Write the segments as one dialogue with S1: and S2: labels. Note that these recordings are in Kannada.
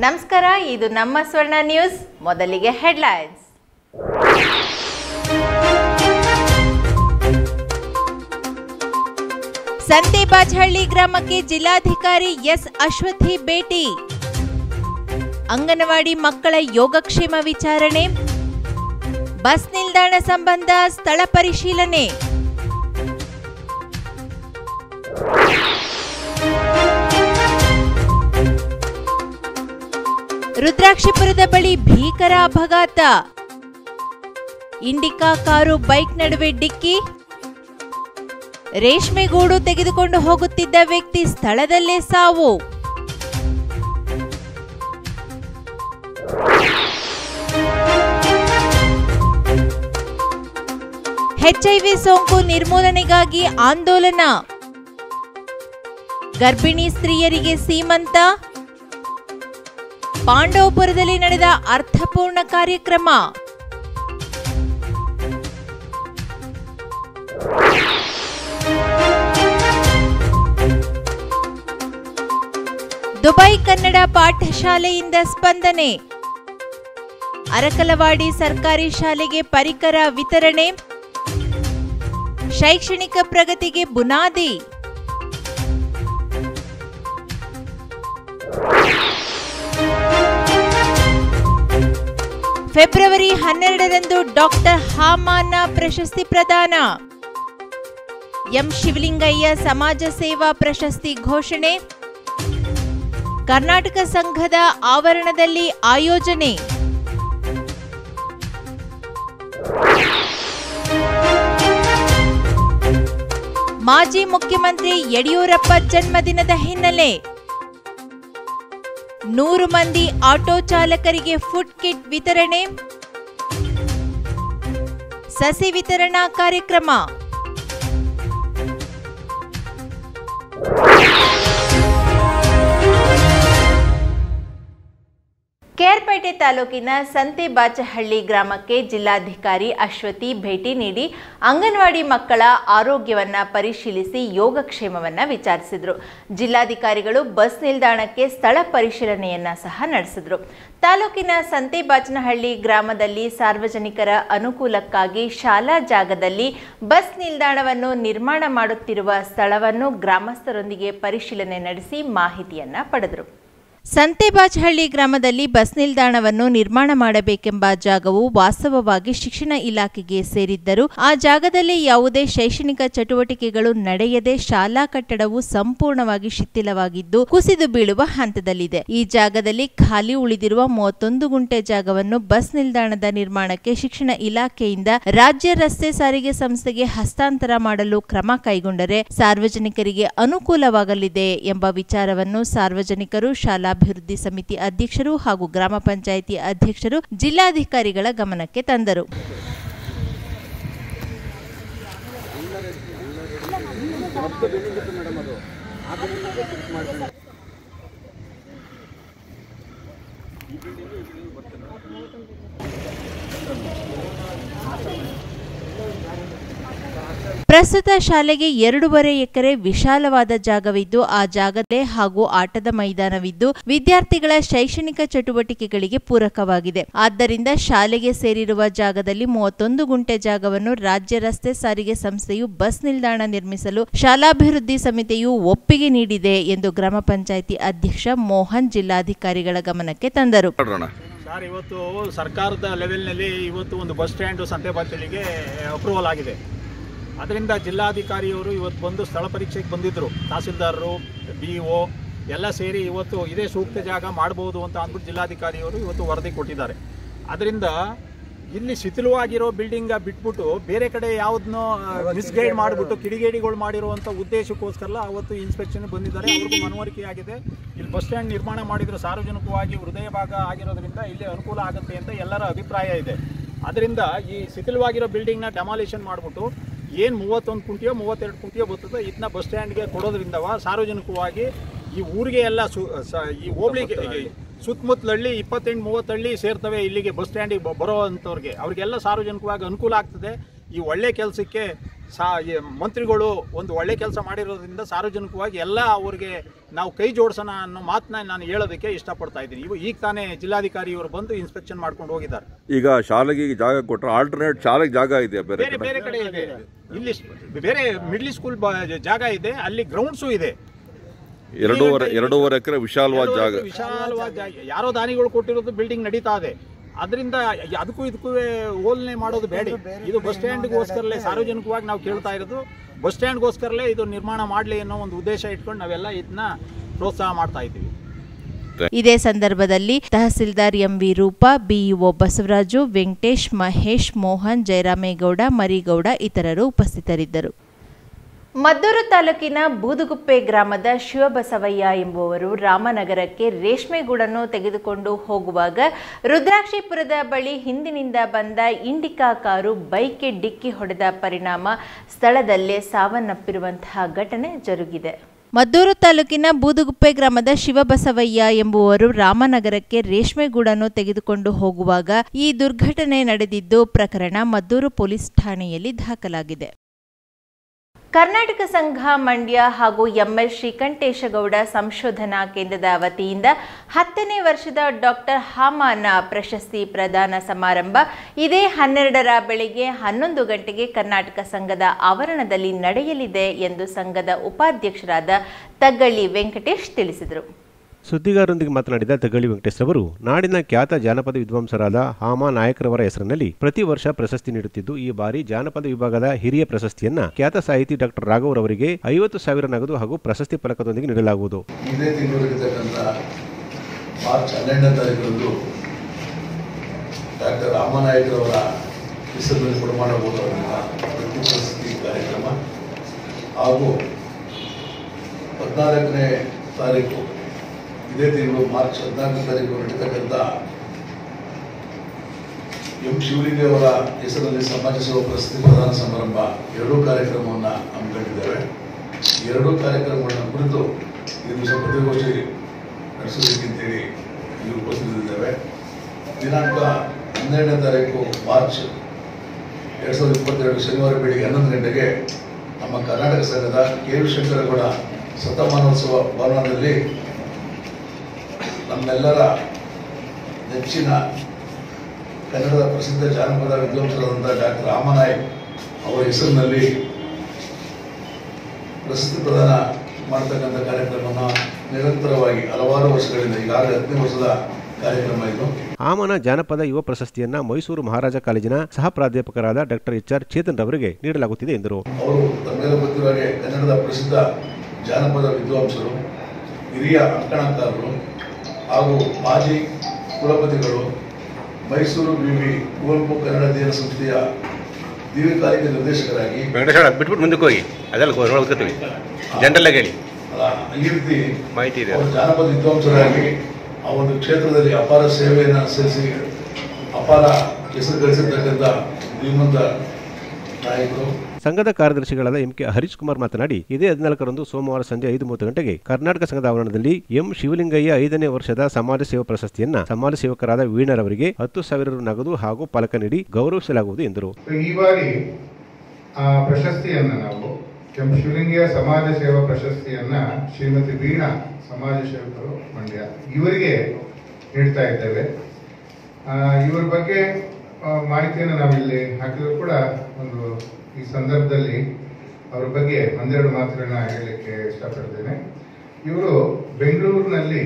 S1: ನಮಸ್ಕಾರ ಇದು ನಮ್ಮ ಸ್ವರ್ಣ ನ್ಯೂಸ್ ಮೊದಲಿಗೆ ಹೆಡ್ಲೈನ್ಸ್ ಸಂತೆಬಾಚಹಳ್ಳಿ ಗ್ರಾಮಕ್ಕೆ ಜಿಲ್ಲಾಧಿಕಾರಿ ಎಸ್ ಅಶ್ವಥಿ ಭೇಟಿ ಅಂಗನವಾಡಿ ಮಕ್ಕಳ ಯೋಗಕ್ಷೇಮ ವಿಚಾರಣೆ ಬಸ್ ನಿಲ್ದಾಣ ಸಂಬಂಧ ಸ್ಥಳ ಪರಿಶೀಲನೆ ರುದ್ರಾಕ್ಷಿಪುರದ ಬಳಿ ಭೀಕರ ಅಪಘಾತ ಇಂಡಿಕಾ ಕಾರು ಬೈಕ್ ನಡುವೆ ಡಿಕ್ಕಿ ರೇಷ್ಮೆಗೂಡು ತೆಗೆದುಕೊಂಡು ಹೋಗುತ್ತಿದ್ದ ವ್ಯಕ್ತಿ ಸ್ಥಳದಲ್ಲೇ ಸಾವು ಎಚ್ಐವಿ ಸೋಂಕು ನಿರ್ಮೂಲನೆಗಾಗಿ ಆಂದೋಲನ ಗರ್ಭಿಣಿ ಸ್ತ್ರೀಯರಿಗೆ ಸೀಮಂತ ಪಾಂಡವಪುರದಲ್ಲಿ ನಡೆದ ಅರ್ಥಪೂರ್ಣ ಕಾರ್ಯಕ್ರಮ ದುಬೈ ಕನ್ನಡ ಪಾಠಶಾಲೆಯಿಂದ ಸ್ಪಂದನೆ ಅರಕಲವಾಡಿ ಸರ್ಕಾರಿ ಶಾಲೆಗೆ ಪರಿಕರ ವಿತರಣೆ ಶೈಕ್ಷಣಿಕ ಪ್ರಗತಿಗೆ ಬುನಾದಿ ಫೆಬ್ರವರಿ ಹನ್ನೆರಡರಂದು ಡಾಕ್ಟರ್ ಹಾಮಾನ ಪ್ರಶಸ್ತಿ ಪ್ರದಾನ ಎಂ ಶಿವಲಿಂಗಯ್ಯ ಸಮಾಜ ಸೇವಾ ಪ್ರಶಸ್ತಿ ಘೋಷಣೆ ಕರ್ನಾಟಕ ಸಂಘದ ಆವರಣದಲ್ಲಿ ಆಯೋಜನೆ ಮಾಜಿ ಮುಖ್ಯಮಂತ್ರಿ ಯಡಿಯೂರಪ್ಪ ಜನ್ಮದಿನದ ಹಿನ್ನೆಲೆ ನೂರು ಮಂದಿ ಆಟೋ ಚಾಲಕರಿಗೆ ಫುಡ್ ಕಿಟ್ ವಿತರಣೆ ಸಸಿ ವಿತರಣಾ ಕಾರ್ಯಕ್ರಮ ಕೇರ್ಪೇಟೆ ತಾಲೂಕಿನ ಸಂತೆಬಾಚಹಳ್ಳಿ ಗ್ರಾಮಕ್ಕೆ ಜಿಲ್ಲಾಧಿಕಾರಿ ಅಶ್ವತಿ ಭೇಟಿ ನೀಡಿ ಅಂಗನವಾಡಿ ಮಕ್ಕಳ ಆರೋಗ್ಯವನ್ನ ಪರಿಶೀಲಿಸಿ ಯೋಗಕ್ಷೇಮವನ್ನ ವಿಚಾರಿಸಿದ್ರು ಜಿಲ್ಲಾಧಿಕಾರಿಗಳು ಬಸ್ ನಿಲ್ದಾಣಕ್ಕೆ ಸ್ಥಳ ಪರಿಶೀಲನೆಯನ್ನ ಸಹ ನಡೆಸಿದ್ರು ತಾಲೂಕಿನ ಸಂತೆಬಾಚನಹಳ್ಳಿ ಗ್ರಾಮದಲ್ಲಿ ಸಾರ್ವಜನಿಕರ ಅನುಕೂಲಕ್ಕಾಗಿ ಶಾಲಾ ಜಾಗದಲ್ಲಿ ಬಸ್ ನಿಲ್ದಾಣವನ್ನು ನಿರ್ಮಾಣ ಮಾಡುತ್ತಿರುವ ಸ್ಥಳವನ್ನು ಗ್ರಾಮಸ್ಥರೊಂದಿಗೆ ಪರಿಶೀಲನೆ ನಡೆಸಿ ಮಾಹಿತಿಯನ್ನ ಪಡೆದರು ಸಂತೆಬಾಚಹಳ್ಳಿ ಗ್ರಾಮದಲ್ಲಿ ಬಸ್ ನಿಲ್ದಾಣವನ್ನು ನಿರ್ಮಾಣ ಮಾಡಬೇಕೆಂಬ ಜಾಗವು ವಾಸ್ತವವಾಗಿ ಶಿಕ್ಷಣ ಇಲಾಖೆಗೆ ಸೇರಿದ್ದರೂ ಆ ಜಾಗದಲ್ಲಿ ಯಾವುದೇ ಶೈಕ್ಷಣಿಕ ಚಟುವಟಿಕೆಗಳು ನಡೆಯದೆ ಶಾಲಾ ಕಟ್ಟಡವು ಸಂಪೂರ್ಣವಾಗಿ ಶಿಥಿಲವಾಗಿದ್ದು ಕುಸಿದು ಬೀಳುವ ಹಂತದಲ್ಲಿದೆ ಈ ಜಾಗದಲ್ಲಿ ಖಾಲಿ ಉಳಿದಿರುವ ಮೂವತ್ತೊಂದು ಗುಂಟೆ ಜಾಗವನ್ನು ಬಸ್ ನಿಲ್ದಾಣದ ನಿರ್ಮಾಣಕ್ಕೆ ಶಿಕ್ಷಣ ಇಲಾಖೆಯಿಂದ ರಾಜ್ಯ ರಸ್ತೆ ಸಾರಿಗೆ ಸಂಸ್ಥೆಗೆ ಹಸ್ತಾಂತರ ಮಾಡಲು ಕ್ರಮ ಕೈಗೊಂಡರೆ ಸಾರ್ವಜನಿಕರಿಗೆ ಅನುಕೂಲವಾಗಲಿದೆ ಎಂಬ ವಿಚಾರವನ್ನು ಸಾರ್ವಜನಿಕರು ಶಾಲಾಭಿವೃದ್ಧಿ ಸಮಿತಿ ಅಧ್ಯಕ್ಷರು ಹಾಗೂ ಗ್ರಾಮ ಪಂಚಾಯಿತಿ ಅಧ್ಯಕ್ಷರು ಜಿಲ್ಲಾಧಿಕಾರಿಗಳ ಗಮನಕ್ಕೆ ತಂದರು ಪ್ರಸ್ತುತ ಶಾಲೆಗೆ ಎರಡೂವರೆ ಎಕರೆ ವಿಶಾಲವಾದ ಜಾಗವಿದ್ದು ಆ ಜಾಗದೇ ಹಾಗೂ ಆಟದ ಮೈದಾನವಿದ್ದು ವಿದ್ಯಾರ್ಥಿಗಳ ಶೈಕ್ಷಣಿಕ ಚಟುವಟಿಕೆಗಳಿಗೆ ಪೂರಕವಾಗಿದೆ ಆದ್ದರಿಂದ ಶಾಲೆಗೆ ಸೇರಿರುವ ಜಾಗದಲ್ಲಿ ಮೂವತ್ತೊಂದು ಗುಂಟೆ ಜಾಗವನ್ನು ರಾಜ್ಯ ರಸ್ತೆ ಸಾರಿಗೆ ಸಂಸ್ಥೆಯು ಬಸ್ ನಿಲ್ದಾಣ ನಿರ್ಮಿಸಲು ಶಾಲಾಭಿವೃದ್ಧಿ ಸಮಿತಿಯು ಒಪ್ಪಿಗೆ ನೀಡಿದೆ ಎಂದು ಗ್ರಾಮ ಪಂಚಾಯಿತಿ ಅಧ್ಯಕ್ಷ ಮೋಹನ್ ಜಿಲ್ಲಾಧಿಕಾರಿಗಳ ಗಮನಕ್ಕೆ ತಂದರು
S2: ನೋಡೋಣ
S3: ಸರ್ ಇವತ್ತು ಸರ್ಕಾರದ ಲೆವೆಲ್ನಲ್ಲಿ ಇವತ್ತು ಒಂದು ಬಸ್ ಸ್ಟ್ಯಾಂಡು ಸಂತೆಬಾಚಲಿಗೆ ಅಪ್ರೂವಲ್ ಆಗಿದೆ ಅದರಿಂದ ಜಿಲ್ಲಾಧಿಕಾರಿಯವರು ಇವತ್ತು ಬಂದು ಸ್ಥಳ ಪರೀಕ್ಷೆಗೆ ಬಂದಿದ್ದರು ತಹಸೀಲ್ದಾರರು ಬಿ ಒ ಎಲ್ಲ ಸೇರಿ ಇವತ್ತು ಇದೇ ಸೂಕ್ತ ಜಾಗ ಮಾಡ್ಬೋದು ಅಂತ ಅಂದ್ಬಿಟ್ಟು ಜಿಲ್ಲಾಧಿಕಾರಿಯವರು ಇವತ್ತು ವರದಿ ಕೊಟ್ಟಿದ್ದಾರೆ ಅದರಿಂದ ಇಲ್ಲಿ ಶಿಥಿಲವಾಗಿರೋ ಬಿಲ್ಡಿಂಗ್ ಬಿಟ್ಬಿಟ್ಟು ಬೇರೆ ಕಡೆ ಯಾವುದನ್ನೋ ಮಿಸ್ಗೈಡ್ ಮಾಡಿಬಿಟ್ಟು ಕಿಡಿಗೇಡಿಗಳು ಮಾಡಿರುವಂಥ ಉದ್ದೇಶಕ್ಕೋಸ್ಕರ ಅವತ್ತು ಇನ್ಸ್ಪೆಕ್ಷನ್ ಬಂದಿದ್ದಾರೆ ಅವ್ರಿಗೂ ಮನವರಿಕೆ ಆಗಿದೆ ಇಲ್ಲಿ ಬಸ್ ಸ್ಟ್ಯಾಂಡ್ ನಿರ್ಮಾಣ ಮಾಡಿದ್ರು ಸಾರ್ವಜನಿಕವಾಗಿ ಹೃದಯ ಭಾಗ ಆಗಿರೋದ್ರಿಂದ ಇಲ್ಲಿ ಅನುಕೂಲ ಆಗುತ್ತೆ ಅಂತ ಎಲ್ಲರ ಅಭಿಪ್ರಾಯ ಇದೆ ಅದರಿಂದ ಈ ಶಿಥಿಲವಾಗಿರೋ ಬಿಲ್ಡಿಂಗ್ನ ಡೆಮಾಲಿಷನ್ ಮಾಡಿಬಿಟ್ಟು ಏನು ಮೂವತ್ತೊಂದು ಕುಂಟಿಯೋ ಮೂವತ್ತೆರಡು ಕುಂಟಿಯೋ ಬರ್ತದೋ ಇದನ್ನ ಬಸ್ ಸ್ಟ್ಯಾಂಡ್ಗೆ ಕೊಡೋದ್ರಿಂದವ ಸಾರ್ವಜನಿಕವಾಗಿ ಈ ಊರಿಗೆ ಎಲ್ಲ ಸು ಸ- ಈ ಹೋಬಳಿಗೆ ಸುತ್ತಮುತ್ತಲ ಹಳ್ಳಿ ಇಪ್ಪತ್ತೆಂಟು ಮೂವತ್ತು ಹಳ್ಳಿ ಸೇರ್ತವೆ ಇಲ್ಲಿಗೆ ಬಸ್ ಸ್ಟ್ಯಾಂಡಿಗೆ ಬರೋ ಅಂಥವ್ರಿಗೆ ಅವ್ರಿಗೆಲ್ಲ ಸಾರ್ವಜನಿಕವಾಗಿ ಅನುಕೂಲ ಆಗ್ತದೆ ಈ ಒಳ್ಳೆ ಕೆಲಸಕ್ಕೆ ಸಾ ಈ ಮಂತ್ರಿಗಳು ಒಂದು ಒಳ್ಳೆ ಕೆಲಸ ಮಾಡಿರೋದ್ರಿಂದ ಸಾರ್ವಜನಿಕವಾಗಿ ಎಲ್ಲ ಅವ್ರಿಗೆ ನಾವು ಕೈ ಜೋಡಿಸೋಣ ಅನ್ನೋ ಮಾತನ್ನ ನಾನು ಹೇಳೋದಕ್ಕೆ ಇಷ್ಟಪಡ್ತಾ ಇದ್ದೀನಿ ಇವು ಈಗ ತಾನೇ ಜಿಲ್ಲಾಧಿಕಾರಿ ಇವರು ಬಂದು ಇನ್ಸ್ಪೆಕ್ಷನ್ ಮಾಡ್ಕೊಂಡು ಹೋಗಿದ್ದಾರೆ
S2: ಈಗ ಶಾಲೆಗೆ ಈಗ ಜಾಗ ಕೊಟ್ಟರೆ ಆಲ್ಟರ್ನೇಟ್ ಶಾಲೆಗೆ ಜಾಗ ಇದೆ ಬೇರೆ
S3: ಬೇರೆ
S2: ಕಡೆ
S3: ಬೇರೆ ಕಡೆ ಇದೆ ಇಲ್ಲಿ ಸ್- ಬೇರೆ ಮಿಡ್ಲ್ ಸ್ಕೂಲ್ ಜಾಗ ಇದೆ ಅಲ್ಲಿ ಗ್ರೌಂಡ್ಸು ಇದೆ
S2: ಎರಡೂವರೆ ಎರಡೂವರೆ ಎಕರೆ ವಿಶಾಲವಾದ ಜಾಗ
S3: ವಿಶಾಲವಾದ ಜಾಗ ಯಾರೋ ದಾನಿಗಳು ಕೊಟ್ಟಿರೋದು ಬಿಲ್ಡಿಂಗ್ ನಡೀತಾ ಇದೆ ಅದರಿಂದ ಅದಕ್ಕೂ ಇದಕ್ಕೂ ಹೋಲ್ನೆ ಮಾಡೋದು ಬೇಡ ಇದು ಬಸ್ ಸ್ಟ್ಯಾಂಡ್ಗೋಸ್ಕರಲೇ ಸಾರ್ವಜನಿಕವಾಗಿ ನಾವು ಕೇಳ್ತಾ ಇರೋದು ಬಸ್ ಸ್ಟ್ಯಾಂಡ್ಗೋಸ್ಕರಲೇ ಇದು ನಿರ್ಮಾಣ ಮಾಡಲಿ ಅನ್ನೋ ಒಂದು ಉದ್ದೇಶ ಇಟ್ಕೊಂಡು ನಾವೆಲ್ಲ ಇದನ್ನ ಪ್ರೋತ್ಸಾಹ ಮಾಡ್ತಾ ಇದ್ದೀವಿ
S1: ಇದೇ ಸಂದರ್ಭದಲ್ಲಿ ತಹಸೀಲ್ದಾರ್ ಎಂವಿ ರೂಪಾ ಬಿಇಒ ಬಸವರಾಜು ವೆಂಕಟೇಶ್ ಮಹೇಶ್ ಮೋಹನ್ ಜಯರಾಮೇಗೌಡ ಮರಿಗೌಡ ಇತರರು ಉಪಸ್ಥಿತರಿದ್ದರು ಮದ್ದೂರು ತಾಲೂಕಿನ ಬೂದುಗುಪ್ಪೆ ಗ್ರಾಮದ ಶಿವಬಸವಯ್ಯ ಎಂಬುವರು ರಾಮನಗರಕ್ಕೆ ರೇಷ್ಮೆಗೂಡನ್ನು ತೆಗೆದುಕೊಂಡು ಹೋಗುವಾಗ ರುದ್ರಾಕ್ಷಿಪುರದ ಬಳಿ ಹಿಂದಿನಿಂದ ಬಂದ ಇಂಡಿಕಾ ಕಾರು ಬೈಕ್ಗೆ ಡಿಕ್ಕಿ ಹೊಡೆದ ಪರಿಣಾಮ ಸ್ಥಳದಲ್ಲೇ ಸಾವನ್ನಪ್ಪಿರುವಂತಹ ಘಟನೆ ಜರುಗಿದೆ ಮದ್ದೂರು ತಾಲೂಕಿನ ಬೂದುಗುಪ್ಪೆ ಗ್ರಾಮದ ಶಿವಬಸವಯ್ಯ ಎಂಬುವರು ರಾಮನಗರಕ್ಕೆ ರೇಷ್ಮೆಗೂಡನ್ನು ತೆಗೆದುಕೊಂಡು ಹೋಗುವಾಗ ಈ ದುರ್ಘಟನೆ ನಡೆದಿದ್ದು ಪ್ರಕರಣ ಮದ್ದೂರು ಪೊಲೀಸ್ ಠಾಣೆಯಲ್ಲಿ ದಾಖಲಾಗಿದೆ ಕರ್ನಾಟಕ ಸಂಘ ಮಂಡ್ಯ ಹಾಗೂ ಎಂಎಲ್ ಶ್ರೀಕಂಠೇಶಗೌಡ ಸಂಶೋಧನಾ ಕೇಂದ್ರದ ವತಿಯಿಂದ ಹತ್ತನೇ ವರ್ಷದ ಡಾಕ್ಟರ್ ಹಾಮಾನ ಪ್ರಶಸ್ತಿ ಪ್ರದಾನ ಸಮಾರಂಭ ಇದೇ ಹನ್ನೆರಡರ ಬೆಳಿಗ್ಗೆ ಹನ್ನೊಂದು ಗಂಟೆಗೆ ಕರ್ನಾಟಕ ಸಂಘದ ಆವರಣದಲ್ಲಿ ನಡೆಯಲಿದೆ ಎಂದು ಸಂಘದ ಉಪಾಧ್ಯಕ್ಷರಾದ ತಗ್ಗಳ್ಳಿ ವೆಂಕಟೇಶ್ ತಿಳಿಸಿದರು
S4: ಸುದ್ದಿಗಾರರೊಂದಿಗೆ ಮಾತನಾಡಿದ ತಗಳಿ ವೆಂಕಟೇಶ್ ಅವರು ನಾಡಿನ ಖ್ಯಾತ ಜಾನಪದ ವಿದ್ವಾಂಸರಾದ ಹಾಮ ನಾಯಕರವರ ಹೆಸರಿನಲ್ಲಿ ಪ್ರತಿ ವರ್ಷ ಪ್ರಶಸ್ತಿ ನೀಡುತ್ತಿದ್ದು ಈ ಬಾರಿ ಜಾನಪದ ವಿಭಾಗದ ಹಿರಿಯ ಪ್ರಶಸ್ತಿಯನ್ನ ಖ್ಯಾತ ಸಾಹಿತಿ ಡಾಕ್ಟರ್ ರಾಘವರವರಿಗೆ ಐವತ್ತು ಸಾವಿರ ನಗದು ಹಾಗೂ ಪ್ರಶಸ್ತಿ ಫಲಕದೊಂದಿಗೆ ನೀಡಲಾಗುವುದು
S5: ಇದೇ ತಿಂಗಳಿರ್ತಕ್ಕಂಥ ಮಾರ್ಚ್ ಹನ್ನೆರಡನೇ ತಾರೀಕರಂದು ಡಾಕ್ಟರ್ ರಾಮನಾಯಕರವರ ಹೆಸರಿನಲ್ಲಿ ಕೊಡಮಾಡಬಹುದಾದಂಥ ವೃತ್ತಿ ಪ್ರಶಸ್ತಿ ಕಾರ್ಯಕ್ರಮ ಹಾಗೂ ಹದಿನಾಲ್ಕನೇ ತಾರೀಕು ಇದೇ ತಿಂಗಳು ಮಾರ್ಚ್ ಹದಿನಾಲ್ಕನೇ ತಾರೀಕು ನಡೀತಕ್ಕಂಥ ಎಂ ಶಿವಲಿಂಗ ಅವರ ಹೆಸರಲ್ಲಿ ಸಮಾಜ ಸೇವಾ ಪ್ರಶಸ್ತಿ ಪ್ರದಾನ ಸಮಾರಂಭ ಎರಡೂ ಕಾರ್ಯಕ್ರಮವನ್ನು ಹಮ್ಮಿಕೊಂಡಿದ್ದೇವೆ ಈ ಎರಡೂ ಕಾರ್ಯಕ್ರಮಗಳನ್ನ ಕುರಿತು ಈ ದಿವಸ ಪತ್ರಿಕಾಗೋಷ್ಠಿ ನಡೆಸೋದಕ್ಕೆ ಅಂತೇಳಿ ಇಲ್ಲಿ ಉಪಸ್ಥಿತರಿದ್ದೇವೆ ದಿನಾಂಕ ಹನ್ನೆರಡನೇ ತಾರೀಕು ಮಾರ್ಚ್ ಎರಡು ಸಾವಿರದ ಇಪ್ಪತ್ತೆರಡು ಶನಿವಾರ ಬೆಳಿಗ್ಗೆ ಹನ್ನೊಂದು ಗಂಟೆಗೆ ನಮ್ಮ ಕರ್ನಾಟಕ ಸಂಘದ ಕೆ ವಿ ಶಂಕರಗೌಡ ಶತಮಾನೋತ್ಸವ ಭವನದಲ್ಲಿ ನಮ್ಮೆಲ್ಲರ ನೆಚ್ಚಿನ ಕನ್ನಡದ ಪ್ರಸಿದ್ಧ ಜಾನಪದ ವಿದ್ವಾಂಸರಾದಂಥ ಡಾಕ್ಟರ್ ರಾಮನಾಯಕ್ ಅವರ ಹೆಸರಿನಲ್ಲಿ ಪ್ರಶಸ್ತಿ ಪ್ರದಾನ ಮಾಡ್ತಕ್ಕಂಥ ಕಾರ್ಯಕ್ರಮನ ನಿರಂತರವಾಗಿ ಹಲವಾರು ವರ್ಷಗಳಿಂದ ಈಗಾಗಲೇ ಹತ್ತನೇ ವರ್ಷದ ಕಾರ್ಯಕ್ರಮ ಇದು
S4: ಆಮನ ಜಾನಪದ ಯುವ ಪ್ರಶಸ್ತಿಯನ್ನ ಮೈಸೂರು ಮಹಾರಾಜ ಕಾಲೇಜಿನ ಸಹ ಪ್ರಾಧ್ಯಾಪಕರಾದ ಡಾಕ್ಟರ್ ಎಚ್ ಆರ್ ಚೇತನ್ ರವರಿಗೆ ನೀಡಲಾಗುತ್ತಿದೆ ಎಂದರು
S5: ಅವರು ತಮ್ಮೆಲ್ಲ ಗೊತ್ತಿರುವ ಹಾಗೆ ಕನ್ನಡದ ಪ್ರಸಿದ್ಧ ಜಾನಪದ ವಿದ್ವಾಂಸರು ಹಿರಿಯ ಅಂಕಣಕಾರರು ಹಾಗೂ ಮಾಜಿ ಕುಲಪತಿಗಳು ಮೈಸೂರು ವಿವಿ ಕುವೆಂಪು ಕನ್ನಡ ಅಧ್ಯಯನ ಸಂಸ್ಥೆಯ ದೀರ್ಘಕಾಲಿಕ ನಿರ್ದೇಶಕರಾಗಿ
S6: ವೆಂಕಟೇಶ್ವರ ಬಿಟ್ಬಿಟ್ಟು ಮುಂದಕ್ಕೆ ಹೋಗಿ ಅದೆಲ್ಲ ಓದ್ಕೋತೀವಿ ಜನರಲ್ ಆಗಿ ಹೇಳಿ
S5: ಅಲ್ಲ, ಈ ರೀತಿ
S6: ಮಾಹಿತಿ ಇದೆ
S5: ಅವರು ಜಾನಪದ ವಿದ್ವಾಂಸರಾಗಿ ಆ ಒಂದು ಕ್ಷೇತ್ರದಲ್ಲಿ ಅಪಾರ ಸೇವೆಯನ್ನು ಸಲ್ಲಿಸಿ ಅಪಾರ ಹೆಸರು ಗಳಿಸಿರ್ತಕ್ಕಂಥ ಧೀಮಂತ ನಾಯಕರು
S4: ಸಂಘದ ಕಾರ್ಯದರ್ಶಿಗಳಾದ ಎಂ ಕೆ ಹರೀಶ್ ಕುಮಾರ್ ಮಾತನಾಡಿ ಇದೇ ಹದಿನಾಲ್ಕರಂದು ಸೋಮವಾರ ಸಂಜೆ ಐದು ಮೂವತ್ತು ಗಂಟೆಗೆ ಕರ್ನಾಟಕ ಸಂಘದ ಆವರಣದಲ್ಲಿ ಎಂ ಶಿವಲಿಂಗಯ್ಯ ಐದನೇ ವರ್ಷದ ಸಮಾಜ ಸೇವಾ ಪ್ರಶಸ್ತಿಯನ್ನ ಸಮಾಜ ಸೇವಕರಾದ ವೀಣರವರಿಗೆ ಹತ್ತು ಸಾವಿರ ರು ನಗದು ಹಾಗೂ ಫಲಕ ನೀಡಿ ಗೌರವಿಸಲಾಗುವುದು ಎಂದರು
S7: ಈ ಬಾರಿ ಆ ಪ್ರಶಸ್ತಿಯನ್ನ ನಾವು ಎಂ ಶಿವಲಿಂಗಿಯ ಸಮಾಜ ಸೇವಾ ಪ್ರಶಸ್ತಿಯನ್ನ ಶ್ರೀಮತಿ ವೀಣಾ ಸಮಾಜ ಸೇವಕರು ಮಂಡ್ಯ ಇವರಿಗೆ ನೀಡ್ತಾ ಇದ್ದೇವೆ ಆ, ಇವರ ಬಗ್ಗೆ ಆ, ಮಾಹಿತಿಯನ್ನು ನಾವಿಲ್ಲಿ ಹಾಕಿದ್ರು ಕೂಡ ಒಂದು ಈ ಸಂದರ್ಭದಲ್ಲಿ ಅವರ ಬಗ್ಗೆ ಒಂದೆರಡು ಮಾತುಗಳನ್ನ ಹೇಳಲಿಕ್ಕೆ ಇಷ್ಟಪಡ್ತೇನೆ ಇವರು ಬೆಂಗಳೂರಿನಲ್ಲಿ